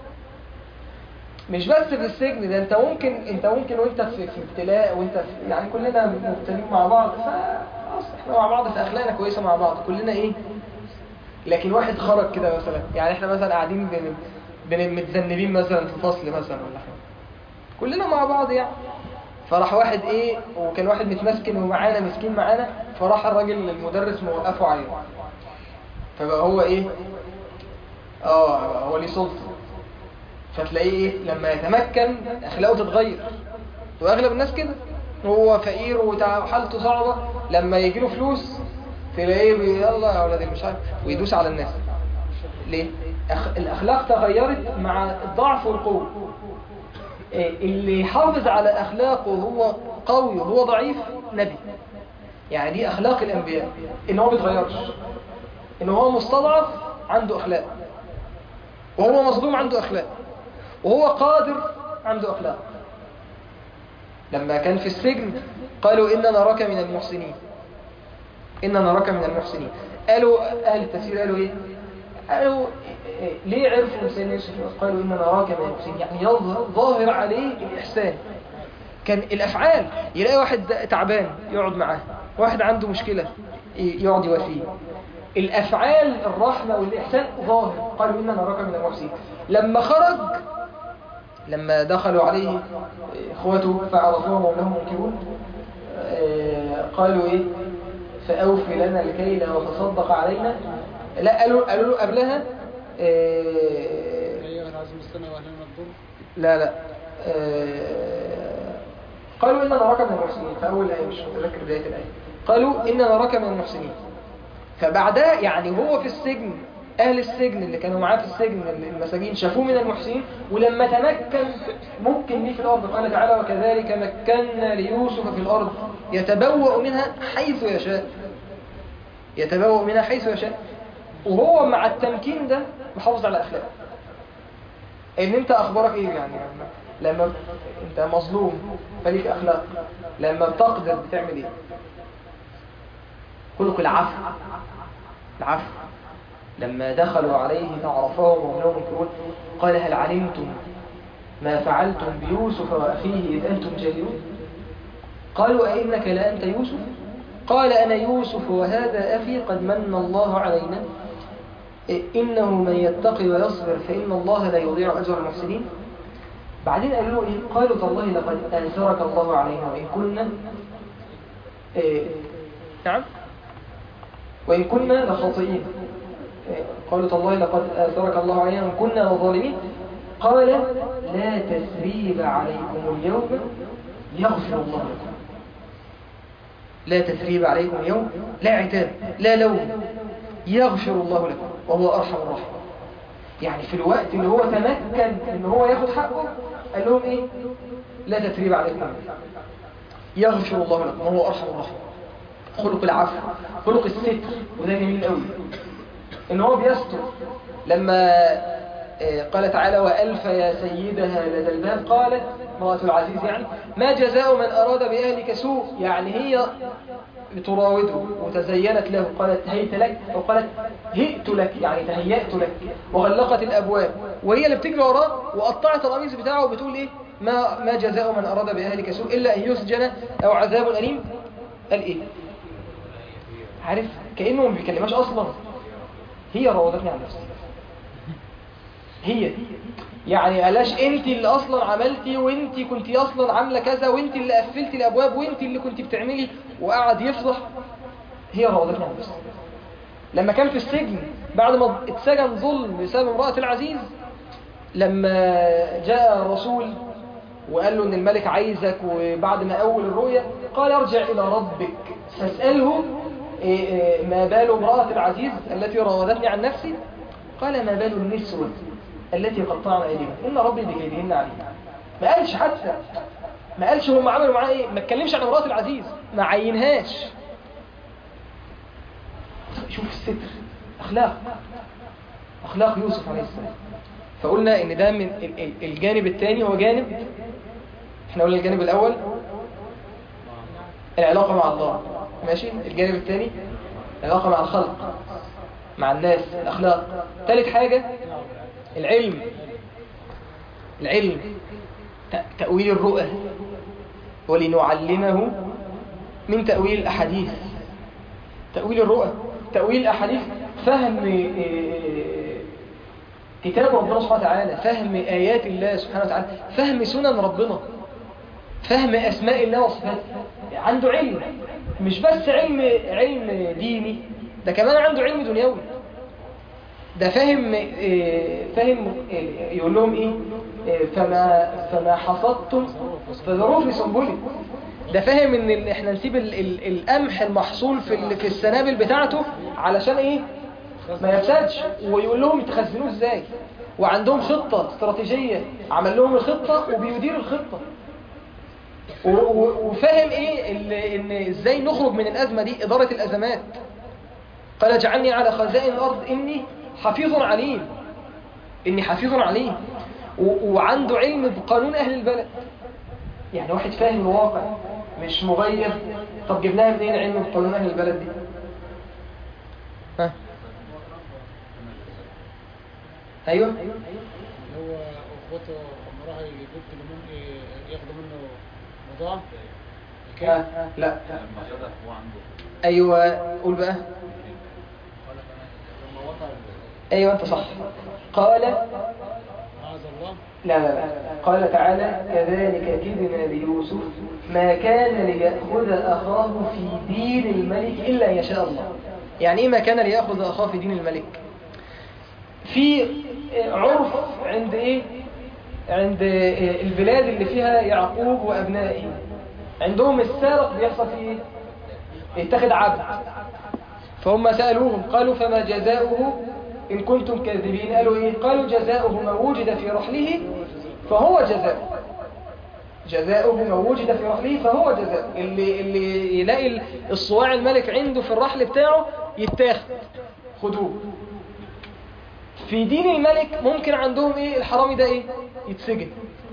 مش بس في السجن ده انت ممكن انت ممكن وانت في, في ابتلاء وانت في يعني كلنا مبتلين مع بعض فخلاص احنا مع بعض في اخلاقنا كويسه مع بعض كلنا ايه لكن واحد خرج كده مثلا يعني احنا مثلا قاعدين بن بن متذنبين مثلا في فصل مثلا ولا حاجه كلنا مع بعض يعني فراح واحد ايه وكان واحد متمسكن ومعانا مسكين معانا فراح الراجل المدرس موقفه عليه فبقى هو ايه اه هو ليه سلطه فتلاقيه ايه لما يتمكن اخلاقه تتغير واغلب الناس كده هو فقير وحالته صعبه لما يجي له فلوس تلاقيه بي- يلا يا ولادي مش عارف ويدوس على الناس ليه أخ... الاخلاق تغيرت مع الضعف والقوه إيه، اللي يحافظ على اخلاقه وهو قوي وهو ضعيف نبي يعني دي اخلاق الانبياء ان هو ما بيتغيرش ان هو مستضعف عنده اخلاق وهو مظلوم عنده اخلاق وهو قادر عنده اخلاق لما كان في السجن قالوا إننا نراك من المحسنين إننا نراك من المحسنين قالوا أهل التفسير قالوا إيه قالوا إيه، ليه عرفوا سيدنا يوسف قالوا إننا نراك من المحسنين يعني يظهر ظاهر عليه الإحسان كان الأفعال يلاقي واحد تعبان يقعد معاه واحد عنده مشكلة ي- يقعد يواسيه الأفعال الرحمة والإحسان ظاهر قالوا إننا نراك من المحسنين لما خرج لما دخلوا عليه اخوته فعرفوهم وهم منكرون آه، قالوا ايه فأوف لنا الكيل وتصدق علينا لا قالوا قالوا له قبلها آه، أيها العزم السنة وأهلنا الضر لا لا آه، قالوا إننا نراك من المحسنين فأول آية مش متذكر بداية الآية قالوا إننا نراك من المحسنين فبعدها يعني هو في السجن أهل السجن اللي كانوا معاه في السجن المساجين شافوه من المحسنين ولما تمكن ممكن ليه في الأرض قال تعالى وكذلك مكنا ليوسف في الأرض يتبوأ منها حيث يشاء يتبوأ منها حيث يشاء وهو مع التمكين ده محافظ على أخلاقه ان انت اخبارك ايه يعني لما, لما انت مظلوم فليك اخلاق لما بتقدر بتعمل ايه خلق العفو العفو لما دخلوا عليه فعرفهم وهم لهم منكرون قال هل علمتم ما فعلتم بيوسف واخيه اذ انتم جاهلون قالوا أئنك لأنت يوسف قال أنا يوسف وهذا أخي قد من الله علينا إنه من يتقي ويصبر فإن الله لا يضيع أجر المحسنين بعدين قالوا له إيه؟ قالوا تالله لقد آثرك الله علينا وإن كنا إيه نعم وإن كنا لخاطئين إيه قالوا تالله لقد آثرك الله علينا وإن كنا لظالمين قال لا تسريب عليكم اليوم يغفر الله لكم لا تثريب عليكم اليوم لا عتاب لا لوم يغفر الله لكم وهو أرحم الراحمين يعني في الوقت اللي هو تمكن ان هو ياخد حقه قال لهم ايه لا تثريب عليكم يغفر الله لكم وهو أرحم الراحمين خلق العفو خلق الستر وده جميل قوي ان هو بيستر لما آه، قال تعالى وألف يا سيدها لدى الباب قالت امرأة العزيز يعني ما جزاء من أراد بأهلك سوء يعني هي تراوده وتزينت له قالت هيت لك أو قالت هئت لك يعني تهيأت لك وغلقت الأبواب وهي اللي بتجري وراه وقطعت القميص بتاعه وبتقول إيه ما ما جزاء من أراد بأهلك سوء إلا أن يسجن أو عذاب أليم قال إيه عارف كأنه ما بيكلمهاش أصلا هي راودتني عن نفسي هي يعني قالش انت اللي اصلا عملتي وانت كنت اصلا عامله كذا وانت اللي قفلتي الابواب وانت اللي كنت بتعملي وقعد يفضح هي راودتني عن نفسي لما كان في السجن بعد ما اتسجن ظلم بسبب امرأة العزيز لما جاء الرسول وقال له ان الملك عايزك وبعد ما اول الرؤيا قال ارجع الى ربك فاسأله إيه إيه ما بال امرأة العزيز التي راودتني عن نفسي قال ما بال النسوة التي قطعنا ايديهم ان ربي بكيدهن عليم ما قالش حتى ما قالش هم عملوا معاه ايه ما اتكلمش عن امرأة العزيز ما عينهاش شوف الستر اخلاق اخلاق يوسف عليه السلام فقلنا ان ده من ال- ال- الجانب الثاني هو جانب احنا قلنا الجانب الاول العلاقة مع الله ماشي الجانب الثاني العلاقة مع الخلق مع الناس الأخلاق ثالث حاجة العلم العلم ت- تأويل الرؤى ولنعلمه من تأويل الأحاديث تأويل الرؤى تأويل الأحاديث فهم إيه، كتاب ربنا سبحانه وتعالى فهم آيات الله سبحانه وتعالى فهم سنن ربنا فهم أسماء الله وصفاته عنده علم مش بس علم علم ديني ده كمان عنده علم دنيوي ده فاهم إيه، فاهم إيه، يقول لهم ايه إيه، فما فما حصدتم فذروه في سنبله ده فاهم ان ال- احنا نسيب ال ال القمح المحصول في ال- في السنابل بتاعته علشان ايه ما يفسدش ويقول لهم يتخزنوه ازاي وعندهم خطة استراتيجية عمل لهم الخطة وبيدير الخطة و- و- وفاهم ايه ال- ان ازاي نخرج من الازمة دي ادارة الازمات قال اجعلني على خزائن الارض اني حفيظ عليم اني حفيظ عليم و- وعنده علم بقانون اهل البلد يعني واحد فاهم الواقع مش مغيب طب جبناها منين علم بقانون اهل البلد دي ها ايوه اللي هو اخوته لما راحوا يجيبوا له من ياخدوا منه بضاعه كام؟ ها لا لما فتح هو عنده ايوه قول بقى لما وقع ايوه انت صح قال معاذ الله لا لا لا قال تعالى كذلك كدنا ليوسف ما كان ليأخذ أخاه في دين الملك إلا أن يشاء الله يعني إيه ما كان ليأخذ أخاه في دين الملك في عرف عند إيه عند البلاد اللي فيها يعقوب وأبنائه عندهم السارق بيحصل فيه إيه يتخذ عبد فهم سألوهم قالوا فما جزاؤه إن كنتم كاذبين قالوا إيه قالوا جزاؤه ما وجد في رحله فهو جزاؤه جزاؤه ما وجد في رحله فهو جزاؤه اللي, اللي يلاقي الصواع الملك عنده في الرحل بتاعه يتاخد خدوه في دين الملك ممكن عندهم ايه الحرامي ده ايه يتسجن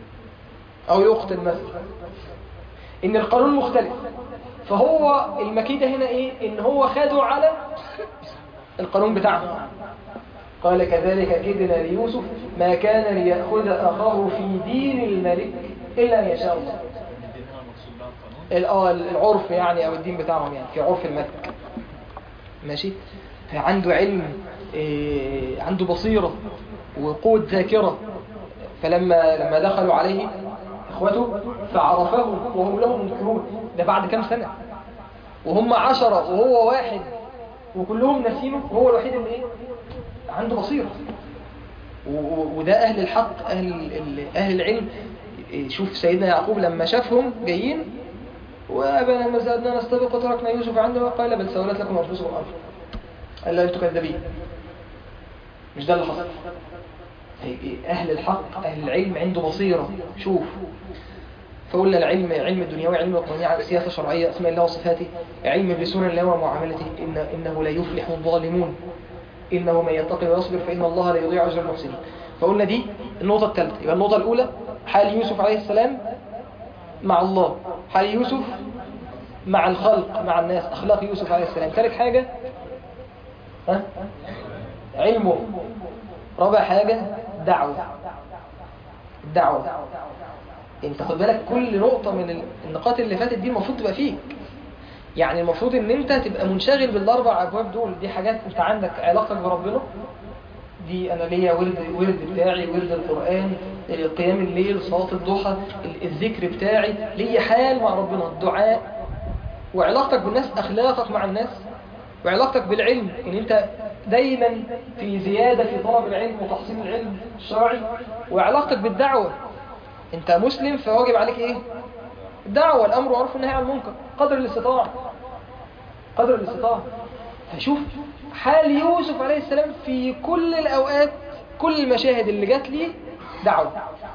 او يقتل مثلا ان القانون مختلف فهو المكيدة هنا ايه ان هو خده على القانون بتاعنا قال كذلك كدنا ليوسف ما كان ليأخذ أخاه في دين الملك إلا أن يشاء الله الدين هنا المقصود بها القانون ال- آه العرف يعني أو الدين بتاعهم يعني في عرف الملك ماشي عنده علم إيه، عنده بصيرة وقوة ذاكرة فلما لما دخلوا عليه إخوته فعرفه وهم له منكرون ده بعد كام سنة وهم عشرة وهو واحد وكلهم ناسينه وهو الوحيد اللي ايه عنده بصيرة و- و- وده أهل الحق أهل, ال- أهل العلم إيه، شوف سيدنا يعقوب لما شافهم جايين وأبنا لما زادنا نستبق وتركنا يوسف عنده قال بل سولت لكم أنفسكم أمر قال لا أنتم كذابين مش ده اللي حصل طيب أهل الحق أهل العلم عنده بصيرة شوف فقلنا العلم علم الدنيوي علم القانوني على السياسة الشرعية أسماء الله وصفاته علم بسنن الله ومعاملته إن إنه لا يفلح الظالمون إنه من يتقي ويصبر فإن الله لا يضيع أجر المحسنين فقلنا دي النقطة الثالثة يبقى النقطة الأولى حال يوسف عليه السلام مع الله حال يوسف مع الخلق مع الناس أخلاق يوسف عليه السلام ثالث حاجة ها؟ علمه رابع حاجة دعوة الدعوة انت خد بالك كل نقطة من النقاط اللي فاتت دي المفروض تبقى فيك يعني المفروض ان انت تبقى منشغل بالاربع ابواب دول دي حاجات انت عندك علاقتك بربنا دي انا ليا ورد ورد بتاعي ورد القران قيام الليل صلاه الضحى ال- الذكر بتاعي ليا حال مع ربنا الدعاء وعلاقتك بالناس اخلاقك مع الناس وعلاقتك بالعلم ان انت دايما في زياده في طلب العلم وتحصيل العلم الشرعي وعلاقتك بالدعوه انت مسلم فواجب عليك ايه الدعوه الامر معروف والنهي عن المنكر قدر الاستطاعه قدر الاستطاعه فشوف حال يوسف عليه السلام في كل الاوقات كل المشاهد اللي جات لي دعوه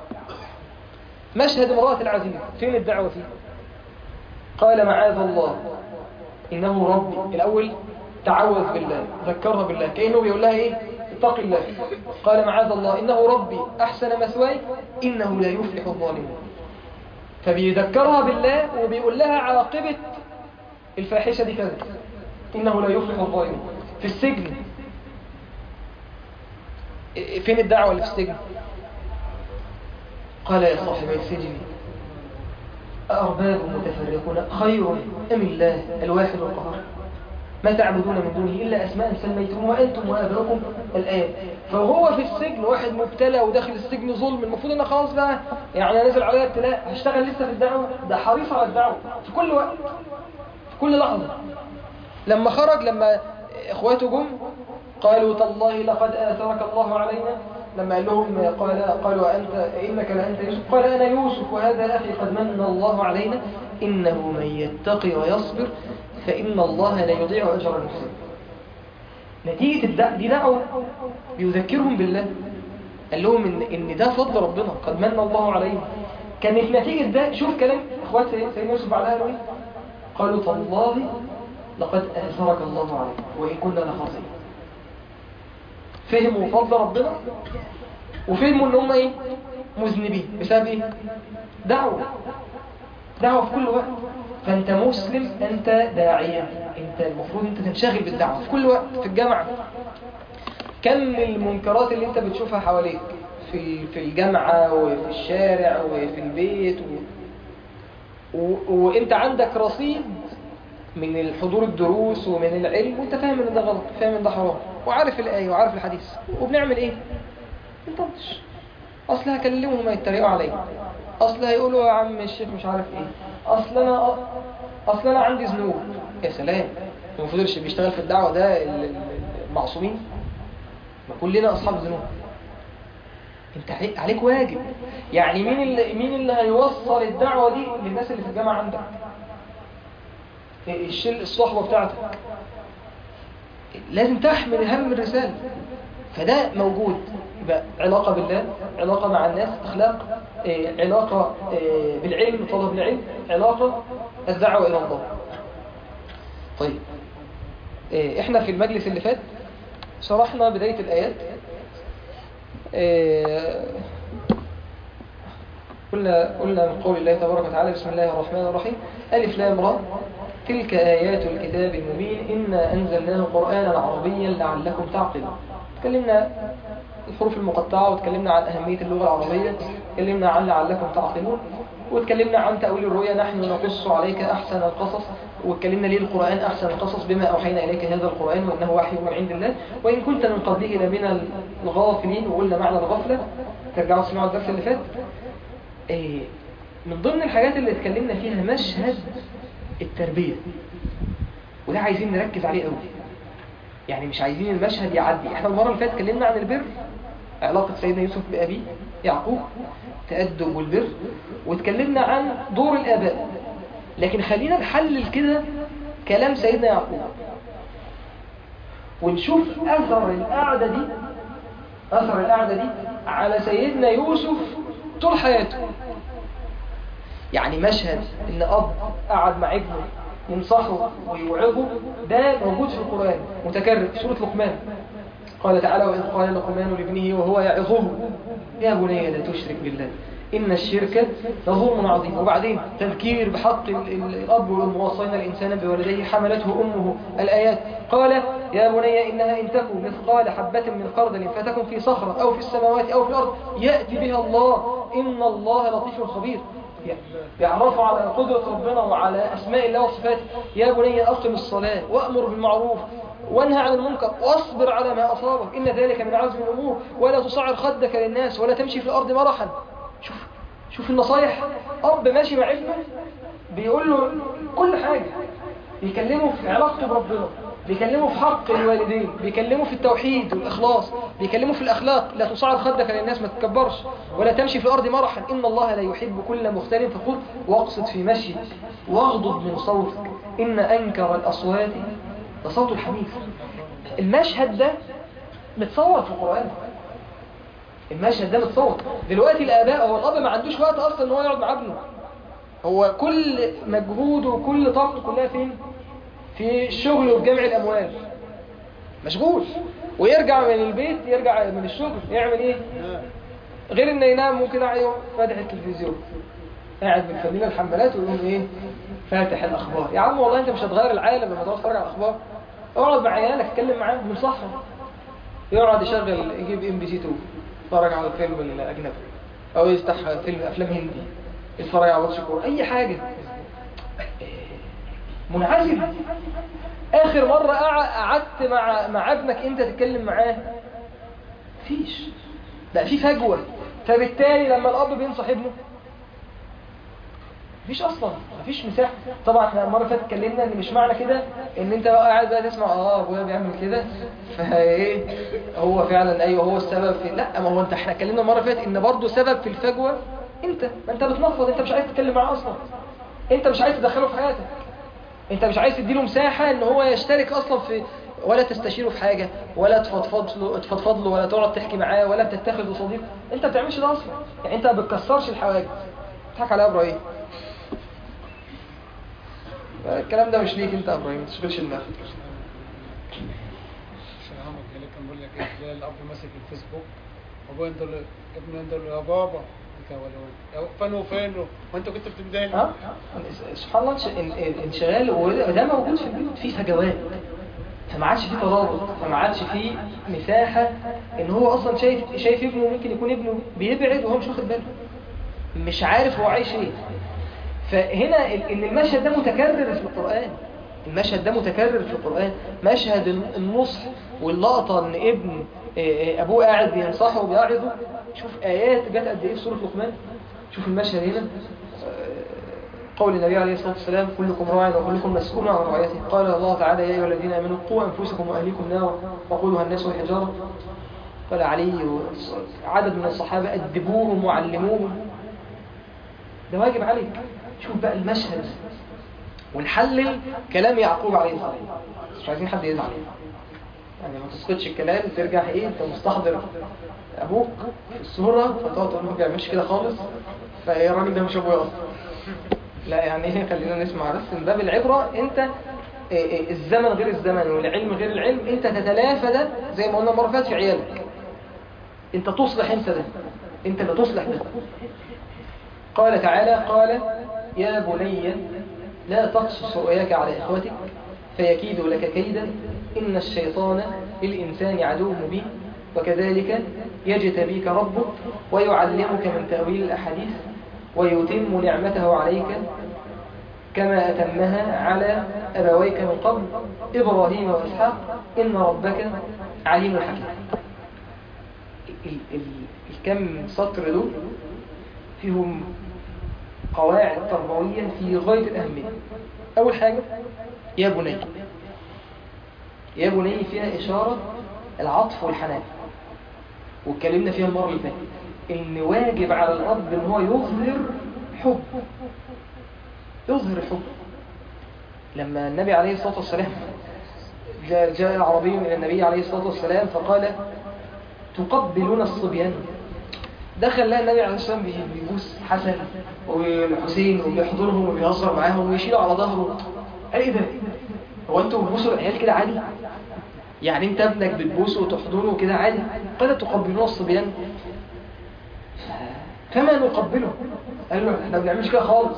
مشهد امراه العزيز فين الدعوه فيه قال معاذ الله انه ربي الاول تعوذ بالله ذكرها بالله كانه بيقول لها ايه اتق الله قال معاذ الله انه ربي احسن مثواي انه لا يفلح الظالمون فبيذكرها بالله وبيقول لها عاقبه الفاحشه دي كذا انه لا يفلح الظالمون في السجن فين الدعوه اللي في السجن قال يا صاحب السجن أأرباب متفرقون خير أم الله الواحد القهار ما تعبدون من دونه إلا أسماء سميتموها أنتم وآباؤكم الآن فهو في السجن واحد مبتلى وداخل السجن ظلم المفروض أنا خلاص بقى يعني أنا نازل عليا ابتلاء هشتغل لسه في الدعوة ده حريص على الدعوة في كل وقت في كل لحظة لما خرج لما إخواته جم قالوا تالله لقد آثرك الله علينا لما قال لهم قال قالوا أنت إنك لأنت يوسف قال أنا يوسف وهذا أخي قد من الله علينا إنه من يتقي ويصبر فإن الله لا يضيع أجر المحسنين نتيجة الدع... دي دعوة بيذكرهم بالله قال لهم إن, إن ده فضل ربنا قد من الله علينا كانت نتيجة ده شوف كلام إخوات سيدنا سيد يوسف بعدها قالوا إيه قالوا تالله لقد آثرك الله علينا وإن كنا لخاطئين فهموا فضل ربنا وفهموا ان هم ايه مذنبين بسبب ايه دعوة دعوة في كل وقت فانت مسلم انت داعية انت المفروض انت تنشغل بالدعوة في كل وقت في الجامعة كم المنكرات اللي انت بتشوفها حواليك في في الجامعة وفي الشارع وفي البيت و... و... وانت عندك رصيد من الحضور الدروس ومن العلم وانت فاهم ان ده غلط فاهم ان ده حرام وعارف الآية وعارف الحديث وبنعمل ايه بنطنش اصل هكلمهم يتريقوا عليا اصل هيقولوا يا عم الشيخ مش عارف ايه اصل انا اصل انا عندي ذنوب يا سلام المفروض اللي بيشتغل في الدعوة ده المعصومين ما كلنا اصحاب ذنوب انت عليك واجب يعني مين اللي مين اللي هيوصل الدعوة دي للناس اللي في الجامعة عندك الشل الصحبة بتاعتك لازم تحمل هم الرسالة فده موجود يبقى علاقة بالله علاقة مع الناس أخلاق إيه، علاقة إيه، بالعلم طلب العلم علاقة الدعوة إلى الله طيب إيه، احنا في المجلس اللي فات شرحنا بداية الآيات قلنا قلنا من قول الله تبارك وتعالى بسم الله الرحمن الرحيم ألف لام را تلك آيات الكتاب المبين إنا أنزلناه قرآنا عربيا لعلكم تعقلون تكلمنا الحروف المقطعة وتكلمنا عن أهمية اللغة العربية تكلمنا عن لعلكم تعقلون وتكلمنا عن تأويل الرؤيا نحن نقص عليك أحسن القصص واتكلمنا ليه القرآن أحسن القصص بما أوحينا إليك هذا القرآن وإنه وحي من عند الله وإن كنت من قبله لمن الغافلين وقلنا معنى الغفلة ترجعوا تسمعوا الدرس اللي فات إيه من ضمن الحاجات اللي اتكلمنا فيها مشهد التربية وده عايزين نركز عليه قوي يعني مش عايزين المشهد يعدي احنا المرة اللي فاتت اتكلمنا عن البر علاقة سيدنا يوسف بأبيه يعقوب تأدب والبر واتكلمنا عن دور الآباء لكن خلينا نحلل كده كلام سيدنا يعقوب ونشوف أثر القعدة دي أثر القعدة دي على سيدنا يوسف طول حياته يعني مشهد ان اب قعد مع ابنه ينصحه ويوعظه ده موجود في القرآن متكرر في سورة لقمان قال تعالى وإذ قال لقمان لابنه وهو يعظه يا بني لا تشرك بالله إن الشرك لظلم عظيم وبعدين تذكير بحق ال- ال- الأب والأم وصينا الإنسان بولديه حملته أمه الآيات قال يا بني إنها إن تكن مثقال حبة من خردل فتكن في صخرة أو في السماوات أو في الأرض يأتي بها الله إن الله لطيف خبير يعرفوا على قدرة ربنا وعلى أسماء الله وصفاته يا بني أقم الصلاة وأمر بالمعروف وانهى عن المنكر واصبر على ما أصابك إن ذلك من عزم الأمور ولا تصعر خدك للناس ولا تمشي في الأرض مرحا شوف شوف النصايح أب ماشي مع ابنه بيقول له كل حاجة بيكلمه في علاقته بربنا بيكلمه في حق الوالدين بيكلمه في التوحيد والإخلاص بيكلمه في الأخلاق لا تصعر خدك للناس ما تتكبرش ولا تمشي في الأرض مرحا إن الله لا يحب كل مختال فخذ واقصد في مشيك واغضض من صوتك إن أنكر الأصوات لصوت الحمير المشهد ده متصور في القرآن المشهد ده متصور دلوقتي الآباء هو الأب ما عندوش وقت أصلا إن هو يقعد مع ابنه هو كل مجهوده وكل طاقته كلها فين؟ في الشغل وفي جمع الأموال مشغول ويرجع من البيت يرجع من الشغل يعمل ايه غير انه ينام ممكن قاعد يقوم فاتح التلفزيون قاعد من فنين الحمالات ويقوم ايه فاتح الاخبار يا عم والله انت مش هتغير العالم لما تقعد تتفرج على الاخبار اقعد مع عيالك اتكلم معاهم انصحهم يقعد يشغل يجيب ام بي سي 2 يتفرج على الفيلم الاجنبي او يفتح فيلم افلام هندي يتفرج على ماتش كوره اي حاجه منعزل اخر مرة قع- قعدت مع مع ابنك انت تتكلم معاه مفيش بقى في فجوة فبالتالي لما الاب بينصح ابنه مفيش اصلا مفيش مساحه طبعا احنا المره اللي فاتت اتكلمنا ان مش معنى كده ان انت بقى قاعد بقى تسمع اه ابويا بيعمل كده فايه هو فعلا ايوه هو السبب في لا ما هو انت احنا اتكلمنا المره اللي فاتت ان برضه سبب في الفجوه انت ما انت بتنفض انت مش عايز تتكلم معاه اصلا انت مش عايز تدخله في حياتك انت مش عايز تديله مساحه ان هو يشترك اصلا في ولا تستشيره في حاجه ولا تفضفض له تفضفض له ولا تقعد تحكي معاه ولا بتتخذه صديق انت ما بتعملش ده اصلا يعني انت ما بتكسرش الحواجز بتضحك عليها يا ابراهيم الكلام ده مش ليك انت يا ابراهيم ما تشغلش دماغك عشان عمك اللي كان بيقول لك ايه تلاقي الاب ماسك الفيسبوك وابوه ينزل له ابنه ينزل له يا بابا انت ولا ولا فين وفين وانت كنت في ابتدائي ها سبحان الله انش- ان- ان- انشغال وده موجود في البيوت في فجوات فما عادش في ترابط فما عادش في مساحه ان هو اصلا شايف شايف ابنه ممكن يكون ابنه بيبعد وهو مش واخد باله مش عارف هو عايش ايه فهنا ال- ان المشهد ده متكرر في القران المشهد ده متكرر في القران مشهد النصح واللقطه ان ابن آه، آه، ابوه قاعد بينصحه وبيعظه شوف ايات جت قد ايه في سوره لقمان شوف المشهد هنا قول النبي عليه الصلاة والسلام كلكم راع وكلكم مسؤول عن رعيته قال الله تعالى يا أيها الذين آمنوا قوا أنفسكم وأهليكم نارا وقودها الناس والحجارة قال علي عدد من الصحابة أدبوهم وعلموهم ده واجب عليك شوف بقى المشهد ونحلل كلام يعقوب عليه السلام مش عايزين حد يزعل يعني ما تسقطش الكلام ترجع ايه انت مستحضر ابوك في الصورة فتقعد تقول له ما بيعملش كده خالص فايه الراجل ده مش ابويا اصلا لا يعني ايه خلينا نسمع بس من باب العبرة انت إيه إيه الزمن غير الزمن والعلم غير العلم انت تتلافى ده زي ما قلنا المره اللي فاتت في عيالك انت تصلح انت ده انت اللي تصلح ده قال تعالى قال يا بني لا تقصص رؤياك على اخوتك فيكيدوا لك كيدا ان الشيطان للانسان عدو مبين وكذلك يجتبيك ربك ويعلمك من تأويل الأحاديث ويتم نعمته عليك كما أتمها على أبويك من قبل إبراهيم وإسحاق إن ربك عليم حكيم ال- ال- الكم سطر دول فيهم قواعد تربوية في غاية الأهمية أول حاجة يا بني يا بني فيها إشارة العطف والحنان واتكلمنا فيها المرة اللي فاتت إن واجب على الأب إن هو يظهر حب يظهر الحب لما النبي عليه الصلاة والسلام جاء, جاء عربي إلى النبي عليه الصلاة والسلام فقال تقبلون الصبيان دخل لها النبي عليه الصلاة والسلام بيبوس حسن والحسين وبيحضرهم وبيهزر معاهم ويشيلوا على ظهره قال ايه ده هو انتوا بتبوسوا العيال كده عادي يعني انت ابنك بتبوسه وتحضنه كده عادي قال تقبلون الصبيان كما نقبله قال له احنا ما بنعملش كده خالص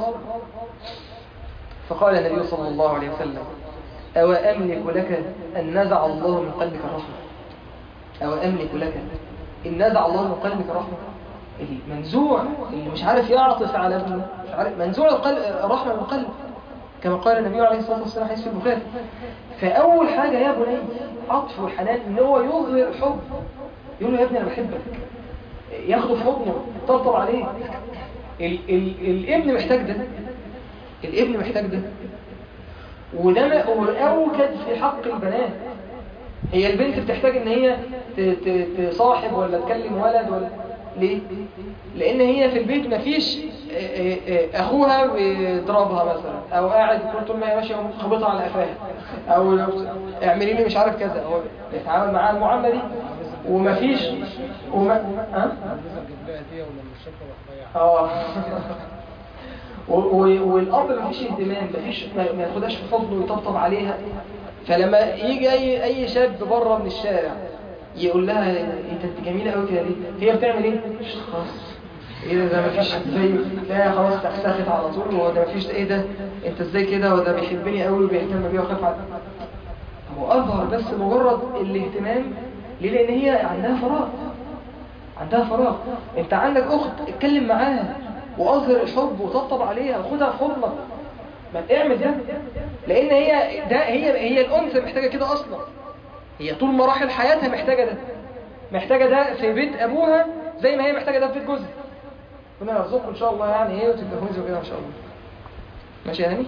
فقال النبي صلى الله عليه وسلم أو أملك لك أن نزع الله من قلبك الرحمة أو أملك لك إن نزع الله من قلبك الرحمة المنزوع اللي مش عارف يعطف على ابنه مش عارف منزوع القلب الرحمة من القلب كما قال النبي عليه الصلاة والسلام حديث في البخاري فأول حاجة يا بني عطف والحنان إن هو يظهر حب يقول له يا ابني أنا بحبك ياخده في حضنه يطبطب عليه ال ال الابن محتاج ده الابن محتاج ده وده ما- هو أوكد في حق البنات هي البنت بتحتاج ان هي ت- ت- تصاحب ولا تكلم ولد ولا ليه؟ لان هي في البيت مفيش آه، آه، آه، اخوها بيضربها مثلا او قاعد كل طول ما هي ماشيه يقوم خبطها على قفاها او لو- اعملي لي مش عارف كذا هو بيتعامل معاها المعامله دي ومفيش وما ها؟ الناس جاب لها هديه ولما الشبكه راح ضيعها اه و- و- والاب مفيش اهتمام مفيش ما ما ياخدهاش في حضنه ويطبطب عليها فلما يجي اي اي شاب بره من الشارع يقول لها انت انت جميله قوي كده ليه هي بتعمل ايه مش خلاص ايه ده ده مفيش زي لا خلاص تخسخت على طول هو ده مفيش ايه ده انت ازاي كده وده بيحبني قوي وبيهتم بيا وخاف عليا هو اظهر بس مجرد الاهتمام ليه لان هي عندها فراغ عندها فراغ انت عندك اخت اتكلم معاها واظهر الحب وطبطب عليها وخدها في حضنك ما اعمل ده لان هي ده هي هي الانثى محتاجه كده اصلا هي طول مراحل حياتها محتاجه ده محتاجه ده في بيت ابوها زي ما هي محتاجه ده في بيت جوزها ربنا يرزقكم ان شاء الله يعني ايه وتتجوزوا كده ان شاء الله ماشي يا هاني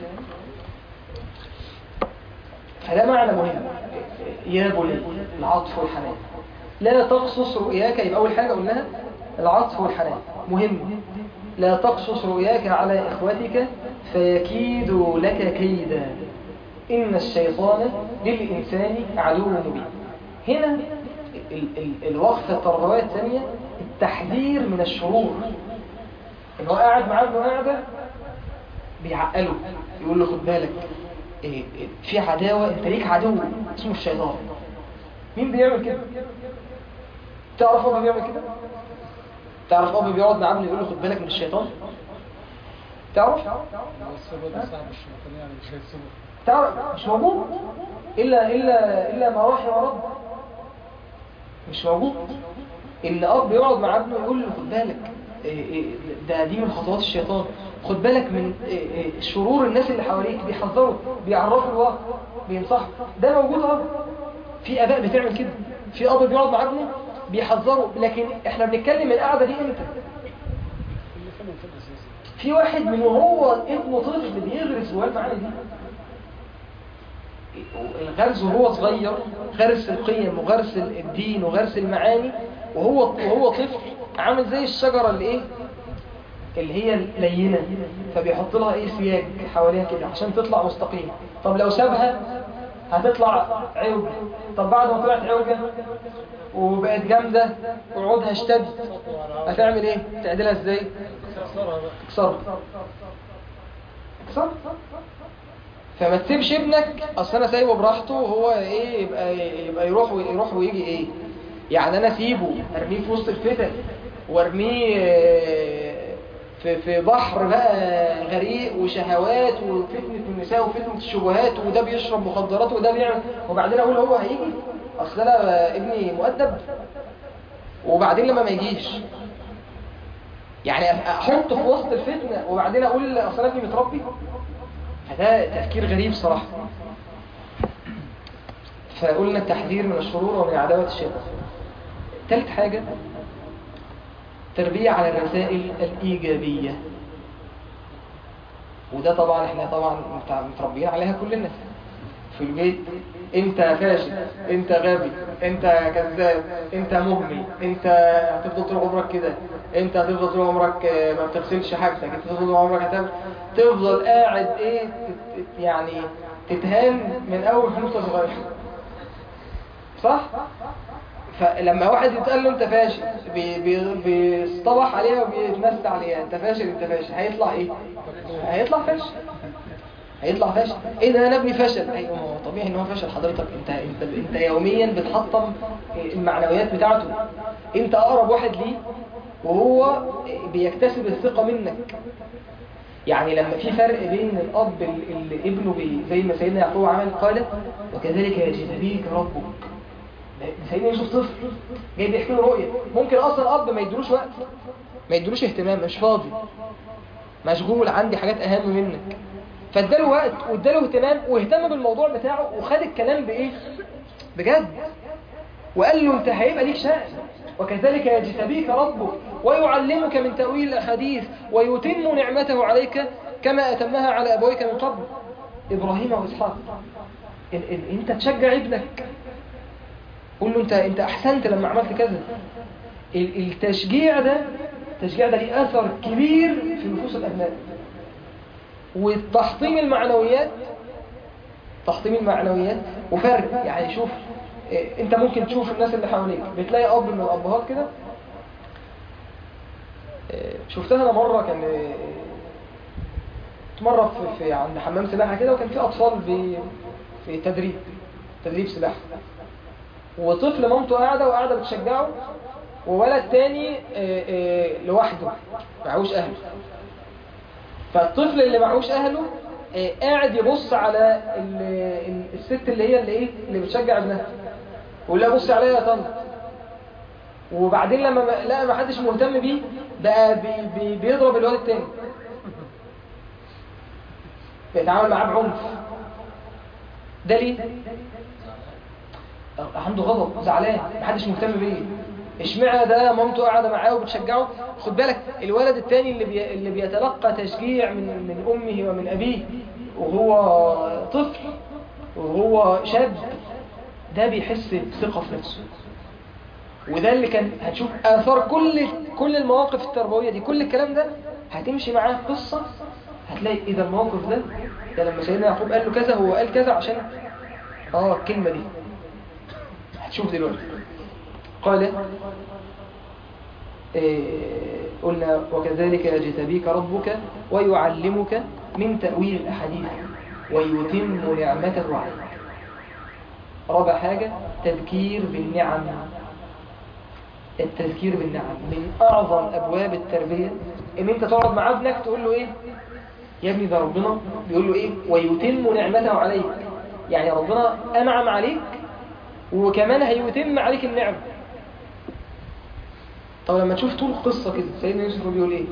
فده معنى مهم يا بني العطف والحنان لا تقصص رؤياك يبقى اول حاجه قلناها العطف والحنان مهم لا تقصص رؤياك على اخوتك فيكيدوا لك كيدا ان الشيطان للانسان عدو مبين هنا ال ال الوقفه التربويه الثانيه التحذير من الشرور ان هو قاعد معاه ابنه قاعده بيعقله يقول له خد بالك إيه إيه في عداوه انت ليك عدو اسمه الشيطان مين بيعمل كده تعرف اب بيعمل كده تعرف اب بيقعد مع ابنه يقول له خد بالك من الشيطان تعرف والسبب ده صعب الشيطان يعني مش هيسيبه تعرف مش موجود الا الا الا ما رحم رب مش موجود ان اب يقعد مع ابنه يقول له خد بالك إيه إيه ده دي من خطوات الشيطان خد بالك من إيه إيه شرور الناس اللي حواليك بيحذروا بيعرفوا الواقع بينصحوا ده موجود اهو في اباء بتعمل كده في اب بيقعد مع ابنه بيحذروا لكن احنا بنتكلم القعده دي امتى اللي فين وفين اساسا في واحد من وهو ابنه طفل بيغرس جواه المعاني دي الغرس وهو صغير غرس القيم وغرس الدين وغرس المعاني وهو وهو طفل عامل زي الشجرة اللي ايه اللي هي اللينة فبيحط لها ايه سياج حواليها كده عشان تطلع مستقيمة طب لو سابها هتطلع عوجة طب بعد ما طلعت عوجة وبقت جامدة وعودها اشتد هتعمل ايه تعدلها ازاي تكسرها بقى اكسرها اكسرها فما تسيبش ابنك اصل انا سايبه براحته وهو ايه يبقى يبقى يروح ويروح ويجي ايه يعني انا اسيبه ارميه في وسط الفتن وارميه آه، في في بحر بقى غريق وشهوات وفتنة النساء وفتنة الشبهات وده بيشرب مخدرات وده بيعمل وبعدين اقول هو هيجي اصل انا ابني مؤدب وبعدين لما ما يجيش يعني احطه في وسط الفتنة وبعدين اقول اصل انا ابني متربي فده تفكير غريب صراحة فقلنا التحذير من الشرور ومن عداوة الشيطان ثالث حاجة تربية على الرسائل الإيجابية وده طبعا احنا طبعا متع- متربيين عليها كلنا في البيت انت فاشل انت غبي انت كذاب انت مهمل انت هتفضل طول عمرك كده انت هتفضل طول عمرك آه، ما بتغسلش حاجتك انت هتفضل طول عمرك هتعمل تفضل قاعد ايه تت- تت- يعني تتهان من اول ما انت صغير صح فلما واحد يتقال له انت فاشل بي- بي- بيصطبح عليها وبيتمسى عليها انت فاشل انت فاشل هيطلع ايه هيطلع فاشل هيطلع فاشل ايه ده انا ابني فشل ايوه ما هو طبيعي ان هو فشل حضرتك انت انت انت يوميا بتحطم المعنويات بتاعته انت اقرب واحد ليه وهو بيكتسب الثقة منك يعني لما في فرق بين الاب اللي ابنه بي زي ما سيدنا يعقوب عمل قال وكذلك يجتبيك ربك ده سيدنا يوسف طفل جاي بيحكي له رؤيه ممكن اصلا الاب ما يدروش وقت ما يدروش اهتمام مش فاضي مشغول عندي حاجات اهم منك فاداله وقت واداله اهتمام واهتم بالموضوع بتاعه وخد الكلام بايه بجد وقال له انت هيبقى ليك شأن وكذلك يجتبيك ربك ويعلمك من تأويل الأحاديث ويتم نعمته عليك كما أتمها على أبويك من قبل إبراهيم وإسحاق ال- ال- انت تشجع ابنك قول له انت انت احسنت لما عملت كذا ال- التشجيع ده التشجيع ده ليه اثر كبير في نفوس الابناء والتحطيم المعنويات تحطيم المعنويات وفرق يعني شوف إيه، انت ممكن تشوف الناس اللي حواليك بتلاقي اب من الابهات كده إيه، شفتها انا مره كان إيه، كنت مره في, في عند حمام سباحه كده وكان في اطفال بي في تدريب تدريب سباحه وطفل مامته قاعده وقاعده بتشجعه وولد تاني آه، آه، لوحده معهوش اهله فالطفل اللي معهوش اهله آه، قاعد يبص على ال- ال- الست اللي هي اللي ايه اللي بتشجع ابنها ويقول لها بصي عليا يا طنط وبعدين لما ما- لقى ما حدش مهتم بيه بقى بي بي بيضرب الواد التاني بيتعامل معاه بعنف ده ليه؟ عنده غضب زعلان محدش مهتم بيه اشمعنى ده مامته قاعده معاه وبتشجعه خد بالك الولد التاني اللي بي... اللي بيتلقى تشجيع من من امه ومن ابيه وهو طفل وهو شاب ده بيحس بثقه في نفسه وده اللي كان هتشوف اثار كل كل المواقف التربويه دي كل الكلام ده هتمشي معاه قصه هتلاقي ايه ده الموقف ده ده لما سيدنا يعقوب قال له كذا هو قال كذا عشان اه الكلمه دي هتشوف دلوقتي قال إيه قلنا وكذلك يجتبيك ربك ويعلمك من تأويل الأحاديث ويتم نعمته عليك رابع حاجة تذكير بالنعم التذكير بالنعم من أعظم أبواب التربية إن أنت تقعد مع ابنك تقول له إيه يا ابني ده ربنا بيقول له إيه ويتم نعمته عليك يعني ربنا أنعم عليك وكمان هيتم عليك النعم طب لما تشوف طول القصة كده سيدنا يوسف بيقول ايه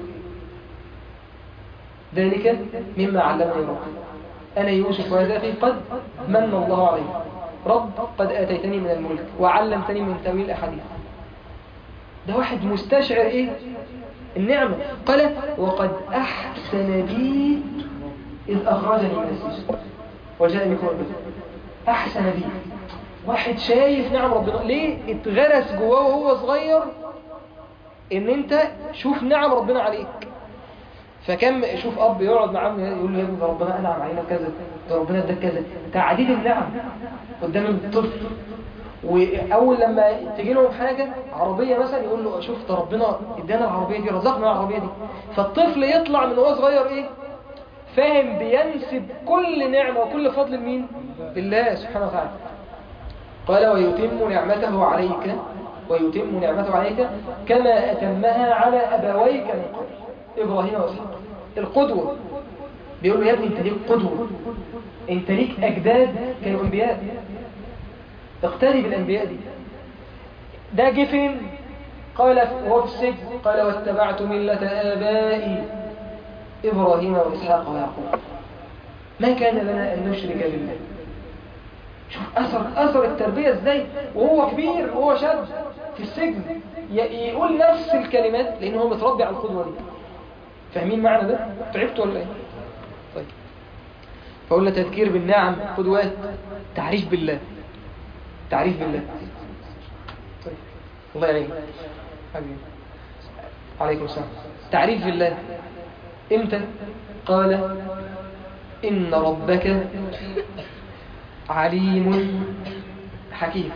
ذلك مما علمني ربي أنا يوسف وهذا في قد من الله علي رب قد آتيتني من الملك وعلمتني من تأويل الأحاديث ده واحد مستشعر ايه النعمة قال وقد أحسن بي إذ أخرجني من السجن وجاء بكم البيت أحسن بي واحد شايف نعم ربنا ليه اتغرس جواه وهو صغير ان انت شوف نعم ربنا عليك فكم شوف اب يقعد مع ابنه يقول له يا ابني ده ربنا انعم علينا كذا ده ربنا اداك كذا تعديد النعم قدام الطفل واول لما تجي لهم حاجه عربيه مثلا يقول له شوف ده ربنا ادانا العربيه دي رزقنا العربيه دي فالطفل يطلع من وهو صغير ايه فاهم بينسب كل نعمه وكل فضل لمين لله سبحانه وتعالى قال ويتم نعمته عليك ويتم نعمته عليك كما أتمها على أبويك من قبل إبراهيم وإسحاق القدوة بيقول له يا ابني أنت ليك قدوة أنت ليك أجداد كانوا أنبياء اقتدي بالأنبياء دي ده جه فين؟ قال وهو في السجن قال واتبعت ملة آبائي إبراهيم وإسحاق ويعقوب ما كان لنا أن نشرك بالله شوف أثر أثر التربية إزاي وهو كبير وهو شاب في السجن يقول نفس الكلمات لأنه هو متربي على القدوة دي فاهمين معنى ده؟ تعبت ولا إيه؟ طيب فقلنا تذكير بالنعم قدوات تعريف بالله تعريف بالله طيب الله يعينك حبيبي عليكم السلام تعريف بالله امتى قال إن ربك عليم حكيم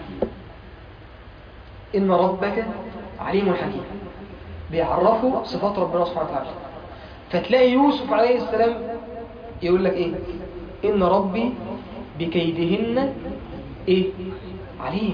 إن ربك عليم حكيم بيعرفوا صفات ربنا سبحانه وتعالى فتلاقي يوسف عليه السلام يقول لك إيه إن ربي بكيدهن إيه عليم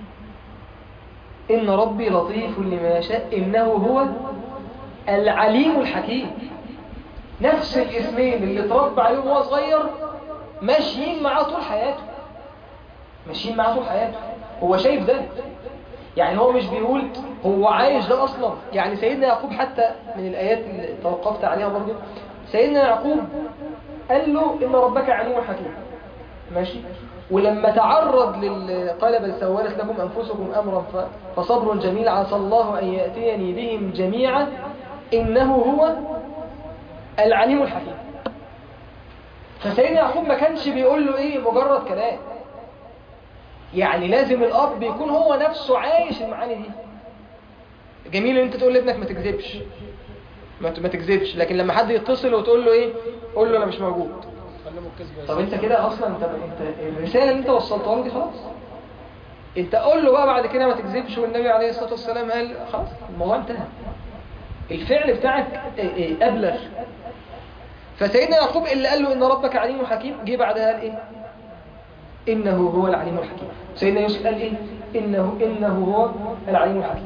إن ربي لطيف لما يشاء إنه هو العليم الحكيم نفس الاسمين اللي اتربى عليهم وهو صغير ماشيين معاه طول حياته ماشيين معاه طول حياته هو شايف ده يعني هو مش بيقول هو عايش ده اصلا يعني سيدنا يعقوب حتى من الايات اللي توقفت عليها برضه سيدنا يعقوب قال له ان ربك عليم حكيم ماشي ولما تعرض لل قال بل سولت لكم انفسكم امرا ف- فصبر جميل عسى الله ان ياتيني بهم جميعا انه هو العليم الحكيم فسيدنا يعقوب ما كانش بيقول له ايه مجرد كلام يعني لازم الاب يكون هو نفسه عايش المعاني دي جميل ان انت تقول لابنك ما تكذبش ما ت- ما تكذبش لكن لما حد يتصل وتقول له ايه قول له انا مش موجود علموا الكذب يا طب سيدي. انت كده اصلا انت انت الرساله اللي انت وصلتها له دي خلاص انت قول له بقى بعد كده ما تكذبش والنبي عليه الصلاه والسلام قال خلاص الموضوع انتهى الفعل بتاعك ايه ايه ابلغ فسيدنا يعقوب اللي قال له ان ربك عليم حكيم جه بعدها قال ايه انه هو العليم الحكيم سيدنا يوسف قال ايه انه انه هو العليم الحكيم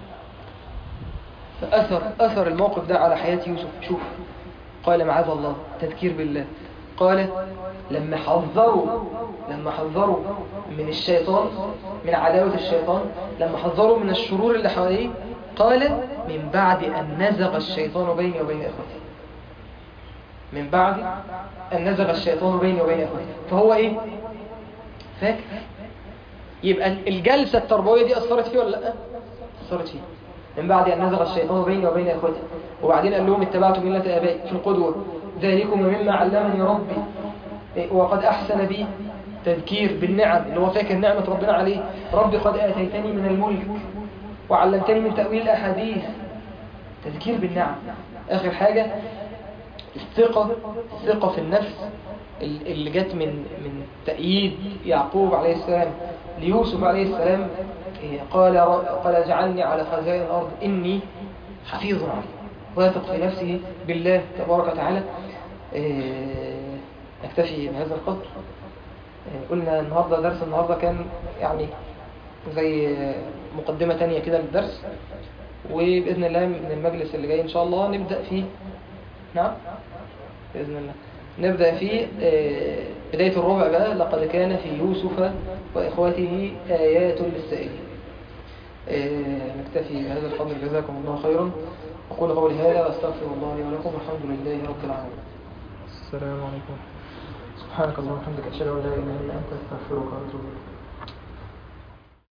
فاثر اثر الموقف ده على حياه يوسف شوف قال معاذ الله تذكير بالله قال لما حذروا لما حذروا من الشيطان من عداوة الشيطان لما حذروا من الشرور اللي حواليه قال من بعد أن نزغ الشيطان بيني وبين إخوتي من بعد أن نزغ الشيطان بيني وبين أخوتي فهو إيه فاكر يبقى الجلسة التربوية دي أثرت فيه ولا لأ أثرت فيه من بعد أن نزغ الشيطان بيني وبين أخوتي وبعدين قال لهم اتبعت ملة آبائي في القدوة ذلكم مما علمني ربي إيه، وقد أحسن بي تذكير بالنعم اللي هو فاكر نعمة ربنا عليه ربي قد آتيتني من الملك وعلمتني من تأويل الأحاديث تذكير بالنعم آخر حاجة الثقة الثقة في النفس ال- اللي جت من من تأييد يعقوب عليه السلام ليوسف عليه السلام إيه، قال ر- قال اجعلني على خزائن الأرض إني حفيظ عليم واثق في نفسه بالله تبارك وتعالى إيه، نكتفي بهذا القدر إيه، قلنا النهاردة درس النهاردة كان يعني زي مقدمة تانية كده للدرس وبإذن الله من المجلس اللي جاي إن شاء الله نبدأ فيه نعم بإذن الله نبدأ في آه، بداية الربع بقى لقد كان في يوسف وإخوته آيات للسائلين آه، نكتفي بهذا القدر جزاكم الله خيرا أقول قولي هذا وأستغفر الله لي ولكم والحمد لله رب العالمين السلام عليكم سبحانك اللهم وبحمدك أشهد أن لا إله إلا أنت أستغفرك وأتوب إليك